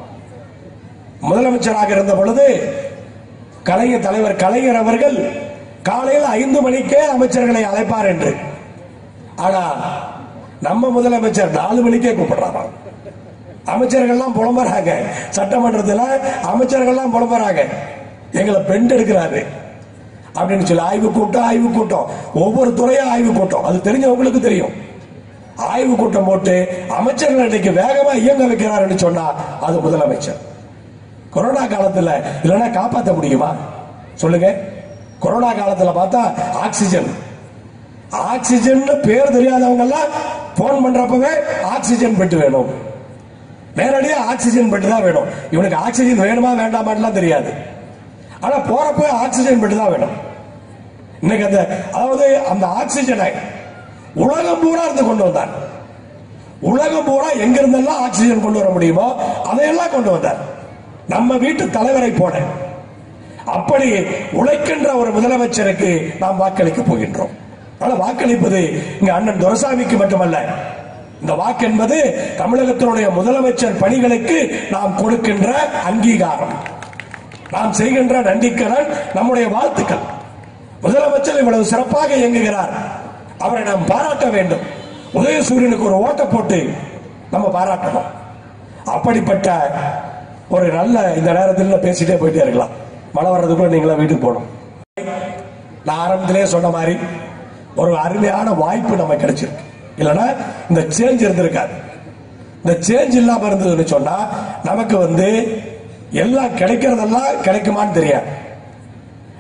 முதலமைச்சராக இருந்த பொழுது கலைஞர் தலைவர் கலைஞர் அவர்கள் காலையில் ஐந்து மணிக்கே அமைச்சர்களை அழைப்பார் என்று ஆனா நம்ம முதலமைச்சர் நாலு மணிக்கே கூப்பிடுறாராம் அமைச்சர்கள்லாம் புலம்புறாங்க சட்டமன்றத்தில் அமைச்சர்கள்லாம் புலம்புறாங்க எங்களை பெண் எடுக்கிறாரு அப்படின்னு சொல்லி ஆய்வு கூட்டம் ஆய்வு கூட்டம் ஒவ்வொரு துறையும் ஆய்வு கூட்டம் அது தெரிஞ்சவங்களுக்கு தெரியும் ஆய்வு கூட்டம் போட்டு அமைச்சர்கள் இன்னைக்கு வேகமா இயங்க வைக்கிறாருன்னு சொன்னா அது முதலமைச்சர் கொரோனா காலத்துல இல்லைன்னா காப்பாற்ற முடியுமா சொல்லுங்க கொரோனா காலத்துல பார்த்தா ஆக்சிஜன் ஆக்சிஜன் பேர் தெரியாதவங்க எல்லாம் போன் பண்றப்பவே ஆக்சிஜன் பெட்டு வேணும் நேரடியா ஆக்சிஜன் பெட்டு தான் வேணும் இவனுக்கு ஆக்சிஜன் வேணுமா வேண்டாமான்லாம் தெரியாது ஆனா போறப்ப ஆக்சிஜன் பெட்டு தான் வேணும் இன்னைக்கு அந்த அதாவது அந்த ஆக்சிஜனை உலகம் பூரா இருந்து கொண்டு வந்தார் உலகம் பூரா எங்க இருந்தெல்லாம் ஆக்சிஜன் கொண்டு வர முடியுமோ அதையெல்லாம் கொண்டு வந்தார் நம்ம வீட்டு தலைவரை போல அப்படி உழைக்கின்ற ஒரு முதலமைச்சருக்கு நாம் வாக்களிக்க போகின்றோம் ஆனா வாக்களிப்பது இங்க அண்ணன் துரசாமிக்கு மட்டுமல்ல இந்த வாக்கு என்பது தமிழகத்தினுடைய முதலமைச்சர் பணிகளுக்கு நாம் கொடுக்கின்ற அங்கீகாரம் நாம் செய்கின்ற நன்றிக்கடன் நம்முடைய வாழ்த்துக்கள் முதலமைச்சர் இவ்வளவு சிறப்பாக இயங்குகிறார் அவரை நாம் பாராட்ட வேண்டும் உதயசூரியனுக்கு ஒரு ஓட்ட போட்டு நம்ம பாராட்டணும் அப்படிப்பட்ட ஒரு நல்ல இந்த நேரத்தில் பேசிட்டே போயிட்டே இருக்கலாம் மழை வர்றதுக்குள்ள நீங்களா வீட்டுக்கு போகணும் நான் ஆரம்பத்திலே சொன்ன மாதிரி ஒரு அருமையான வாய்ப்பு நமக்கு கிடைச்சிருக்கு இல்லைன்னா இந்த சேஞ்ச் இருந்திருக்காது இந்த சேஞ்ச் இல்லாம இருந்ததுன்னு சொன்னா நமக்கு வந்து எல்லாம் கிடைக்கிறதெல்லாம் கிடைக்குமான்னு தெரியாது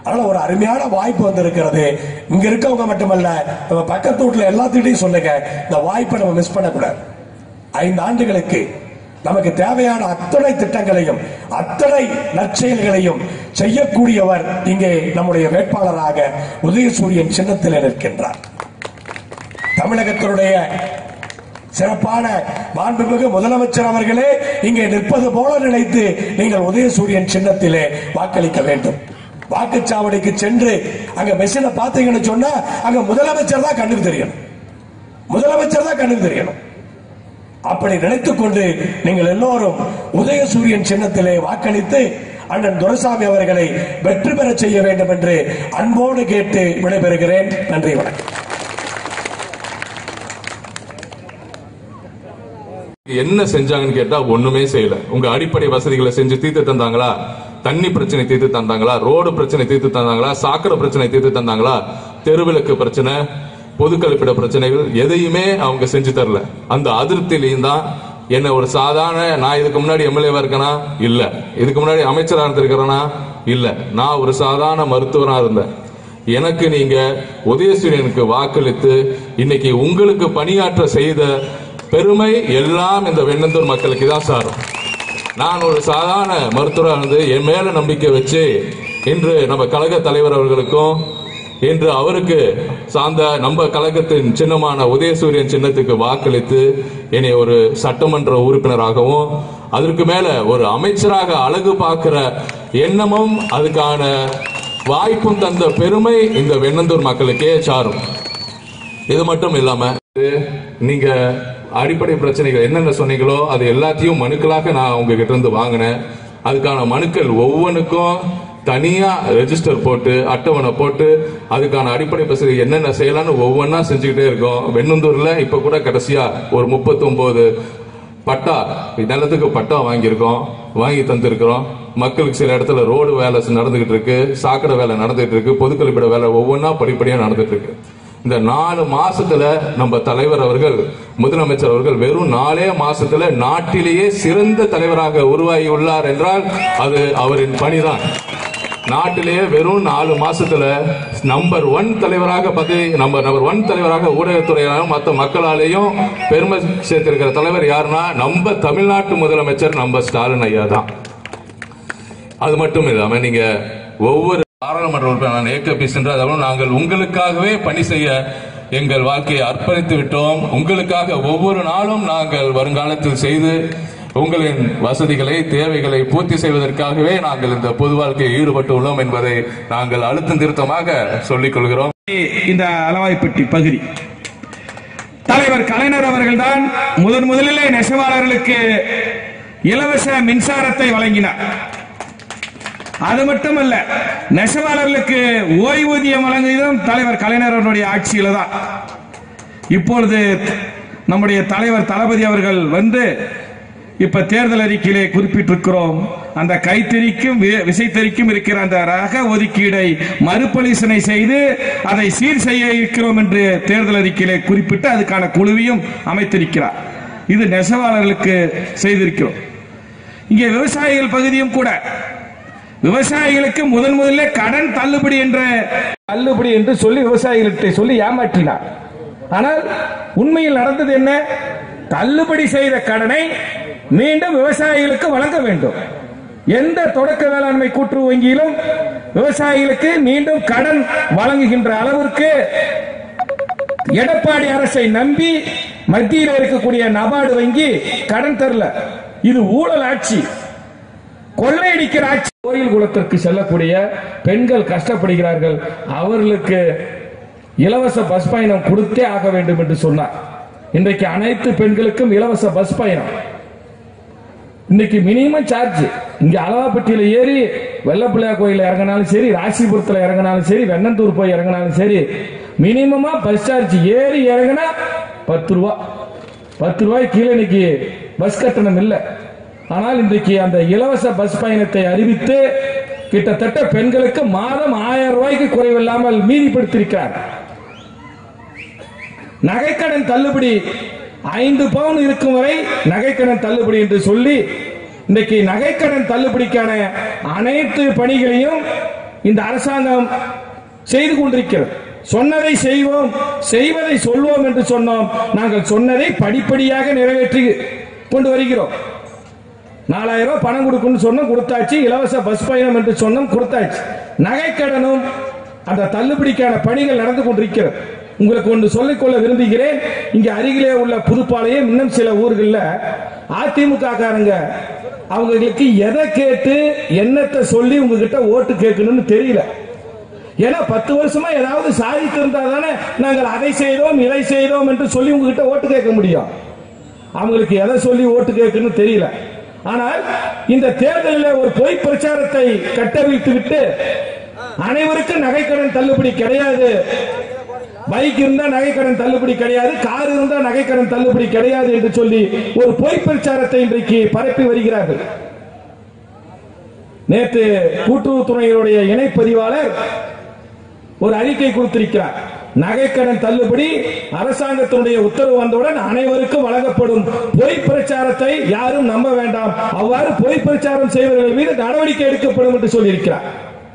அதனால ஒரு அருமையான வாய்ப்பு வந்திருக்கிறது இங்க இருக்கவங்க மட்டுமல்ல நம்ம பக்கத்து வீட்டுல எல்லாத்துக்கிட்டையும் சொல்லுங்க இந்த வாய்ப்பை நம்ம மிஸ் பண்ணக்கூடாது ஐந்து ஆண்டுகளுக்கு நமக்கு தேவையான அத்தனை திட்டங்களையும் அத்தனை நற்செயல்களையும் செய்யக்கூடியவர் இங்கே நம்முடைய வேட்பாளராக உதயசூரியன் சின்னத்தில் நிற்கின்றார் தமிழகத்தினுடைய சிறப்பான மாண்புமிகு முதலமைச்சர் அவர்களே இங்கே நிற்பது போல நினைத்து நீங்கள் உதயசூரியன் சின்னத்திலே வாக்களிக்க வேண்டும் வாக்குச்சாவடிக்கு சென்று அங்க மெஷினை பார்த்தீங்கன்னு சொன்னா அங்க முதலமைச்சர் தான் கண்ணுக்கு தெரியணும் முதலமைச்சர் தான் கண்ணுக்கு தெரியணும் அப்படி நினைத்துக் கொண்டு நீங்கள் எல்லோரும் உதயசூரியன் சின்னத்திலே வாக்களித்து அண்ணன் துரைசாமி அவர்களை வெற்றி பெற செய்ய வேண்டும் என்று அன்போடு கேட்டு விடைபெறுகிறேன் நன்றி வணக்கம் என்ன செஞ்சாங்கன்னு கேட்டா ஒண்ணுமே செய்யல உங்க அடிப்படை வசதிகளை செஞ்சு தீர்த்து தந்தாங்களா தண்ணி பிரச்சனை தீர்த்து தந்தாங்களா ரோடு பிரச்சனை தீர்த்து தந்தாங்களா சாக்கடை பிரச்சனை தீர்த்து தந்தாங்களா தெருவிளக்கு பிரச்சனை பொது கழிப்பிட பிரச்சனைகள் எதையுமே அவங்க செஞ்சு தரல அந்த அதிருப்தியிலையும் தான் என்ன ஒரு சாதாரண நான் இதுக்கு முன்னாடி எம்எல்ஏவா இருக்கேனா இல்ல இதுக்கு முன்னாடி அமைச்சரா இருந்திருக்கிறேனா இல்ல நான் ஒரு சாதாரண மருத்துவரா இருந்தேன் எனக்கு நீங்க உதயசூரியனுக்கு வாக்களித்து இன்னைக்கு உங்களுக்கு பணியாற்ற செய்த பெருமை எல்லாம் இந்த வெண்ணந்தூர் மக்களுக்கு தான் சாரும் நான் ஒரு சாதாரண மருத்துவராக இருந்து என் மேல நம்பிக்கை வச்சு இன்று நம்ம கழக தலைவர் அவர்களுக்கும் இன்று அவருக்கு சார்ந்த நம்ம கழகத்தின் சின்னமான உதயசூரியன் சின்னத்துக்கு வாக்களித்து என்னை ஒரு சட்டமன்ற உறுப்பினராகவும் அதற்கு மேல ஒரு அமைச்சராக அழகு பார்க்கிற எண்ணமும் அதுக்கான வாய்ப்பும் தந்த பெருமை இந்த வெண்ணந்தூர் மக்களுக்கே சாரும் இது மட்டும் இல்லாம நீங்க அடிப்படை பிரச்சனைகள் என்னென்ன சொன்னீங்களோ அது எல்லாத்தையும் மனுக்களாக நான் உங்ககிட்ட இருந்து வாங்கினேன் அதுக்கான மனுக்கள் ஒவ்வொன்றுக்கும் தனியா ரெஜிஸ்டர் போட்டு அட்டவணை போட்டு அதுக்கான அடிப்படை வசதி என்னென்ன செய்யலாம்னு ஒவ்வொன்றா செஞ்சுக்கிட்டே இருக்கோம் வெண்ணந்தூர்ல இப்ப கூட கடைசியா ஒரு 39 பட்டா நிலத்துக்கு பட்டா வாங்கியிருக்கோம் வாங்கி தந்திருக்கிறோம் மக்களுக்கு சில இடத்துல ரோடு வேலை நடந்துகிட்டு இருக்கு சாக்கடை வேலை நடந்துகிட்டு இருக்கு பொதுக்கழிப்பிட வேலை ஒவ்வொன்றா படிப்படியா நடந்துட்டு இருக்கு இந்த நாலு மாசத்துல நம்ம தலைவர் அவர்கள் முதலமைச்சர் அவர்கள் வெறும் நாலே மாசத்துல நாட்டிலேயே சிறந்த தலைவராக உருவாகி உள்ளார் என்றால் அது அவரின் பணிதான் நாட்டிலேயே வெறும் நாலு மாசத்துல நம்பர் ஒன் தலைவராக பதவி நம்ம நம்பர் ஒன் தலைவராக ஊடகத்துறையாலும் மற்ற மக்களாலேயும் பெருமை சேர்த்திருக்கிற தலைவர் யாருன்னா நம்ம தமிழ்நாட்டு முதலமைச்சர் நம்ம ஸ்டாலின் ஐயா தான் அது மட்டும் இல்லாம நீங்க ஒவ்வொரு பாராளுமன்ற உறுப்பினர் ஏகபி சென்றதாலும் நாங்கள் உங்களுக்காகவே பணி செய்ய எங்கள் வாழ்க்கையை அர்ப்பணித்து விட்டோம் உங்களுக்காக ஒவ்வொரு நாளும் நாங்கள் வருங்காலத்தில் செய்து உங்களின் வசதிகளை தேவைகளை பூர்த்தி செய்வதற்காகவே நாங்கள் இந்த பொது வாழ்க்கையில் ஈடுபட்டு உள்ளோம் என்பதை நாங்கள் அழுத்தம் திருத்தமாக சொல்லிக் கொள்கிறோம் இந்த அளவாய்ப்பட்டி பகுதி தலைவர் கலைஞர் அவர்கள்தான் முதன் முதலிலே நெசவாளர்களுக்கு இலவச மின்சாரத்தை வழங்கினார் அது மட்டுமல்ல நெசவாளர்களுக்கு ஓய்வூதியம் வழங்கியதும் தலைவர் கலைஞர் அவருடைய ஆட்சியில தான் இப்பொழுது நம்முடைய தலைவர் தளபதி அவர்கள் வந்து இப்ப தேர்தல் அறிக்கையிலே குறிப்பிட்டிருக்கிறோம் அந்த கைத்தறிக்கும் வி- விசைத்தறிக்கும் இருக்கிற அந்த ரக ஒதுக்கீடை மறுபரிசீலனை செய்து அதை சீர் செய்ய இருக்கிறோம் என்று தேர்தல் அறிக்கையிலே குறிப்பிட்டு அதுக்கான குழுவையும் அமைத்திருக்கிறார் இது நெசவாளர்களுக்கு செய்திருக்கிறோம் இங்கே விவசாயிகள் பகுதியும் கூட விவசாயிகளுக்கு முதன் முதல்ல கடன் தள்ளுபடி என்ற தள்ளுபடி என்று சொல்லி விவசாயிகளிட்ட சொல்லி ஏமாற்றினார் ஆனால் உண்மையில் நடந்தது என்ன தள்ளுபடி செய்த கடனை மீண்டும் விவசாயிகளுக்கு வழங்க வேண்டும் எந்த தொடக்க வேளாண்மை கூட்டுறவு வங்கியிலும் விவசாயிகளுக்கு மீண்டும் கடன் வழங்குகின்ற அளவிற்கு எடப்பாடி அரசை நம்பி மத்தியில் இருக்கக்கூடிய நபார்டு வங்கி கடன் தரல இது ஊழல் ஆட்சி கொள்ளையடிக்கிற ஆட்சி கோயில் குளத்திற்கு செல்லக்கூடிய பெண்கள் கஷ்டப்படுகிறார்கள் அவர்களுக்கு இலவச பஸ் பயணம் கொடுத்தே ஆக வேண்டும் என்று சொன்னார் இன்றைக்கு அனைத்து பெண்களுக்கும் இலவச பஸ் பயணம் இன்னைக்கு மினிமம் சார்ஜ் இங்க அளவாப்பட்டியில ஏறி வெள்ளப்பிள்ளையா கோயில் இறங்கினாலும் சரி ராசிபுரத்துல இறங்கினாலும் சரி வெண்ணந்தூர் போய் இறங்கினாலும் சரி மினிமமா பஸ் சார்ஜ் ஏறி இறங்கினா பத்து ரூபா பத்து ரூபாய் கீழே இன்னைக்கு பஸ் கட்டணம் இல்லை ஆனால் இன்றைக்கு அந்த இலவச பஸ் பயணத்தை அறிவித்து கிட்டத்தட்ட பெண்களுக்கு மாதம் ஆயிரம் ரூபாய்க்கு குறைவில்லாமல் மீதிப்படுத்தியிருக்கிறார் நகைக்கடன் தள்ளுபடி ஐந்து பவுன் இருக்கும் வரை நகைக்கடன் தள்ளுபடி என்று சொல்லி இன்றைக்கு நகைக்கடன் தள்ளுபடிக்கான அனைத்து பணிகளையும் இந்த அரசாங்கம் செய்து கொண்டிருக்கிறது சொன்னதை செய்வோம் செய்வதை சொல்வோம் என்று சொன்னோம் நாங்கள் சொன்னதை படிப்படியாக நிறைவேற்றி கொண்டு வருகிறோம் நாலாயிரம் ரூபாய் பணம் கொடுக்கணும்னு சொன்னோம் கொடுத்தாச்சு இலவச பஸ் பயணம் என்று சொன்னோம் கொடுத்தாச்சு நகைக்கடனும் அந்த தள்ளுபடிக்கான பணிகள் நடந்து கொண்டிருக்கிறது உங்களுக்கு ஒன்று சொல்லிக்கொள்ள விரும்புகிறேன் இங்க அருகிலே உள்ள புதுப்பாளையம் இன்னும் சில ஊர்களில் அதிமுக காரங்க அவங்களுக்கு எதை கேட்டு என்னத்தை சொல்லி உங்ககிட்ட ஓட்டு கேட்கணும்னு தெரியல ஏன்னா பத்து வருஷமா ஏதாவது சாதித்திருந்தா தானே நாங்கள் அதை செய்தோம் இதை செய்தோம் என்று சொல்லி உங்ககிட்ட ஓட்டு கேட்க முடியும் அவங்களுக்கு எதை சொல்லி ஓட்டு கேட்கணும்னு தெரியல ஆனால் இந்த தேர்தலில் ஒரு பொய் பிரச்சாரத்தை கட்டவிழ்த்து விட்டு அனைவருக்கும் நகைக்கடன் தள்ளுபடி கிடையாது பைக் இருந்தா நகைக்கடன் தள்ளுபடி கிடையாது கார் இருந்தா நகைக்கடன் தள்ளுபடி கிடையாது என்று சொல்லி ஒரு பொய் பிரச்சாரத்தை இன்றைக்கு பரப்பி வருகிறார்கள் நேற்று கூட்டுறவுத்துறையினுடைய இணைப்பதிவாளர் ஒரு அறிக்கை கொடுத்திருக்கிறார் நகைக்கடன் தள்ளுபடி அரசாங்கத்தினுடைய உத்தரவு வந்தவுடன் அனைவருக்கும் வழங்கப்படும் பொய் பிரச்சாரத்தை யாரும் நம்ப வேண்டாம் அவ்வாறு பொய் பிரச்சாரம் செய்வர்கள் மீது நடவடிக்கை எடுக்கப்படும் என்று சொல்லியிருக்கிறார்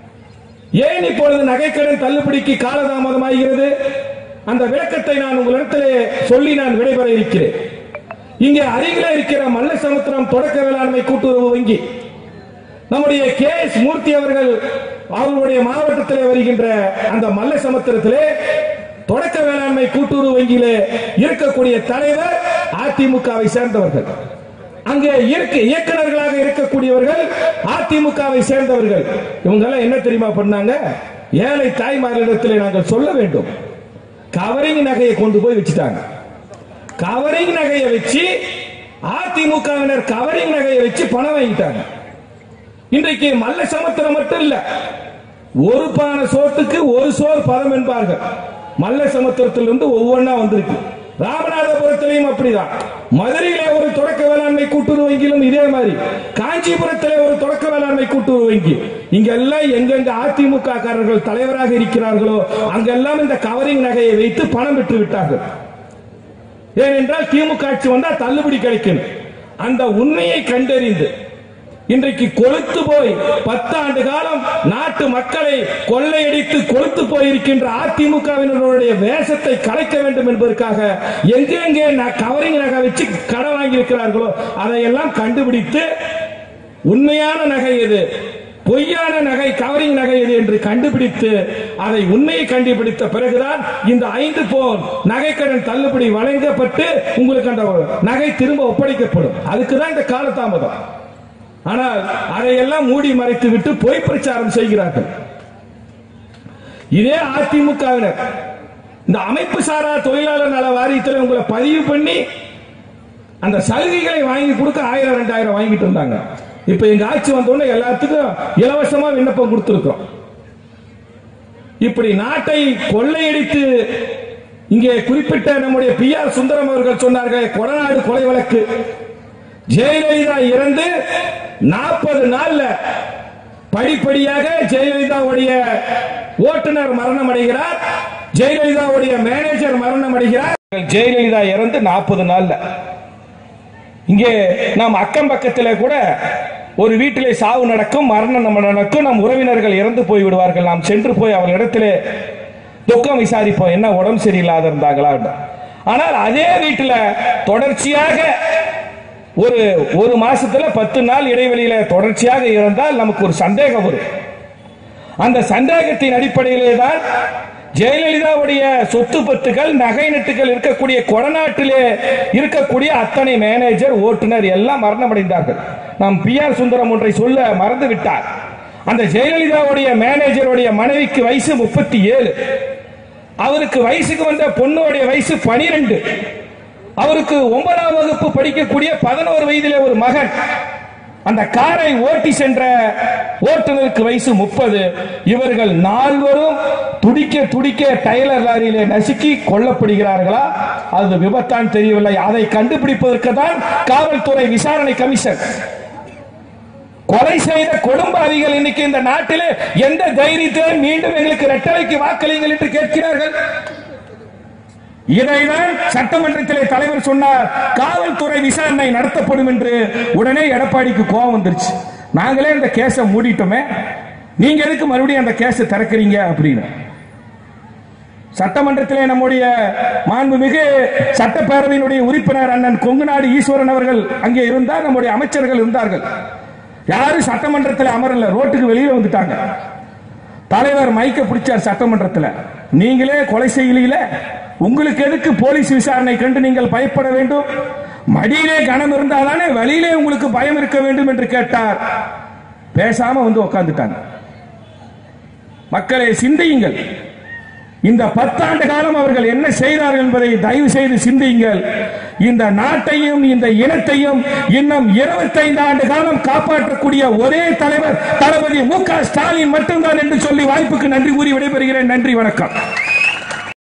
ஏன் இப்பொழுது நகைக்கடன் தள்ளுபடிக்கு காலதாமதமாகிறது அந்த விளக்கத்தை நான் உங்களிடத்திலே சொல்லி நான் விடைபெற இருக்கிறேன் இங்கே அருகிலே இருக்கிற மல்லசமுத்திரம் தொடக்க வேளாண்மை கூட்டுறவு வங்கி நம்முடைய கே எஸ் மூர்த்தி அவர்கள் அவர்களுடைய மாவட்டத்திலே வருகின்ற அந்த மல்ல சமுத்திரத்திலே தொடக்க வேளாண்மை கூட்டுறவு வங்கியிலே இருக்கக்கூடிய தலைவர் அதிமுகவை சேர்ந்தவர்கள் அங்கே இருக்க இயக்குநர்களாக இருக்கக்கூடியவர்கள் அதிமுகவை சேர்ந்தவர்கள் இவங்க எல்லாம் என்ன தெரியுமா பண்ணாங்க ஏழை தாய்மார்களிடத்திலே நாங்கள் சொல்ல வேண்டும் கவரிங் நகையை கொண்டு போய் வச்சுட்டாங்க கவரிங் நகையை வச்சு அதிமுகவினர் கவரிங் நகையை வச்சு பணம் வாங்கிட்டாங்க இன்றைக்கு மல்ல சமுத்திரம் மட்டும் இல்ல ஒரு பானை சோத்துக்கு ஒரு சோர் பதம் என்பார்கள் மல்ல சமுத்திரத்திலிருந்து ஒவ்வொன்றா வந்திருக்கு ராமநாதபுரத்திலையும் அப்படிதான் மதுரையிலே ஒரு தொடக்க வேளாண்மை கூட்டுறவு வங்கியிலும் இதே மாதிரி காஞ்சிபுரத்திலே ஒரு தொடக்க வேளாண்மை கூட்டுறவு வங்கி இங்கெல்லாம் எங்கெங்க அதிமுக காரர்கள் தலைவராக இருக்கிறார்களோ அங்கெல்லாம் இந்த கவரிங் நகையை வைத்து பணம் பெற்று விட்டார்கள் ஏனென்றால் திமுக ஆட்சி வந்தா தள்ளுபடி கிடைக்கும் அந்த உண்மையை கண்டறிந்து இன்றைக்கு கொளுத்து போய் பத்தாண்டு காலம் நாட்டு மக்களை கொள்ளையடித்து கொளுத்து போயிருக்கின்ற அதிமுகவினருடைய வேஷத்தை கலைக்க வேண்டும் என்பதற்காக எங்கெங்கே ந- கவரிங் நகை வச்சு கடன் வாங்கியிருக்கிறார்களோ அதையெல்லாம் கண்டுபிடித்து உண்மையான நகை எது பொய்யான நகை கவரிங் நகை எது என்று கண்டுபிடித்து அதை உண்மையை கண்டுபிடித்த பிறகுதான் இந்த ஐந்து போன் நகைக்கடன் தள்ளுபடி வழங்கப்பட்டு உங்களுக்கு அந்த நகை திரும்ப ஒப்படைக்கப்படும் அதுக்கு தான் இந்த காலதாமதம் ஆனால் அதையெல்லாம் மூடி மறைத்து விட்டு பொய் பிரச்சாரம் செய்கிறார்கள் இதே அதிமுகவினர் இந்த அமைப்பு சாரா தொழிலாளர் நல வாரியத்தில் உங்களை பதிவு பண்ணி அந்த சலுகைகளை வாங்கி கொடுக்க ஆயிரம் ரெண்டாயிரம் வாங்கிட்டு இருந்தாங்க இப்ப எங்க ஆட்சி வந்தோடனே எல்லாத்துக்கும் இலவசமா விண்ணப்பம் கொடுத்திருக்கிறோம் இப்படி நாட்டை கொள்ளையடித்து இங்கே குறிப்பிட்ட நம்முடைய பி ஆர் சுந்தரம் அவர்கள் சொன்னார்கள் கொடநாடு கொலை வழக்கு ஜெயலலிதா இறந்து நாற்பது நாள்ல படிப்படியாக ஜெயலலிதாவுடைய ஓட்டுநர் மரணம் அடைகிறார் ஜெயலலிதாவுடைய மேனேஜர் மரணம் அடைகிறார் ஜெயலலிதா இறந்து நாற்பது நாள்ல இங்கே நாம் அக்கம் பக்கத்தில் கூட ஒரு வீட்டிலே சாவு நடக்கும் மரணம் நம்ம நடக்கும் நம் உறவினர்கள் இறந்து போய் விடுவார்கள் நாம் சென்று போய் அவர்களிடத்திலே துக்கம் விசாரிப்போம் என்ன உடம்பு சரியில்லாத இருந்தாங்களா ஆனால் அதே வீட்டில் தொடர்ச்சியாக ஒரு ஒரு மாசத்துல பத்து நாள் இடைவெளியில தொடர்ச்சியாக இருந்தால் நமக்கு ஒரு சந்தேகம் வரும் அந்த சந்தேகத்தின் அடிப்படையிலே தான் ஜெயலலிதாவுடைய சொத்து பத்துகள் நகை நட்டுகள் இருக்கக்கூடிய கொடநாட்டிலே இருக்கக்கூடிய அத்தனை மேனேஜர் ஓட்டுநர் எல்லாம் மரணமடைந்தார்கள் நாம் பி ஆர் சுந்தரம் ஒன்றை சொல்ல மறந்து விட்டார் அந்த ஜெயலலிதாவுடைய மேனேஜருடைய மனைவிக்கு வயசு முப்பத்தி ஏழு அவருக்கு வயசுக்கு வந்த பொண்ணுடைய வயசு பனிரெண்டு அவருக்கு ஒன்பதாம் வகுப்பு படிக்கக்கூடிய பதினோரு வயதிலே ஒரு மகன் அந்த காரை ஓட்டி சென்ற ஓட்டுநருக்கு வயசு முப்பது இவர்கள் நால்வரும் துடிக்க துடிக்க டயலர் லாரியிலே நசுக்கி கொல்லப்படுகிறார்களா அது விபத்தான் தெரியவில்லை அதை கண்டுபிடிப்பதற்கு தான் காவல்துறை விசாரணை கமிஷன் கொலை செய்த கொடும்பாவிகள் இன்னைக்கு இந்த நாட்டிலே எந்த தைரியத்திலும் மீண்டும் எங்களுக்கு ரெட்டலைக்கு வாக்களியுங்கள் என்று கேட்கிறார்கள் இதைதான் சட்டமன்றத்திலே தலைவர் சொன்னார் காவல்துறை விசாரணை நடத்தப்படும் என்று உடனே எடப்பாடிக்கு கோபம் வந்துருச்சு நாங்களே இந்த கேஸை மூடிட்டோமே நீங்க எதுக்கு மறுபடியும் அந்த கேஸை திறக்கிறீங்க அப்படின்னு சட்டமன்றத்திலே நம்முடைய மாண்புமிகு சட்டப்பேரவையினுடைய உறுப்பினர் அண்ணன் கொங்குநாடு ஈஸ்வரன் அவர்கள் அங்கே இருந்தார் நம்முடைய அமைச்சர்கள் இருந்தார்கள் யாரும் சட்டமன்றத்தில் அமரல ரோட்டுக்கு வெளியில வந்துட்டாங்க தலைவர் மைக்க பிடிச்சார் சட்டமன்றத்தில் நீங்களே கொலை செய்யலையில உங்களுக்கு எதுக்கு போலீஸ் விசாரணை கண்டு நீங்கள் பயப்பட வேண்டும் மடியிலே கனம் இருந்தாதானே வழியிலே உங்களுக்கு பயம் இருக்க வேண்டும் என்று கேட்டார் பேசாம வந்து உட்கார்ந்துட்டாங்க மக்களை சிந்தியுங்கள் இந்த பத்தாண்டு காலம் அவர்கள் என்ன செய்தார்கள் என்பதை தயவு செய்து சிந்தியுங்கள் இந்த நாட்டையும் இந்த இனத்தையும் இன்னும் 25 ஆண்டு காலம் காப்பாற்றக்கூடிய ஒரே தலைவர் தளபதி மு க ஸ்டாலின் மட்டும்தான் என்று சொல்லி வாய்ப்புக்கு நன்றி கூறி விடைபெறுகிறேன் நன்றி வணக்கம்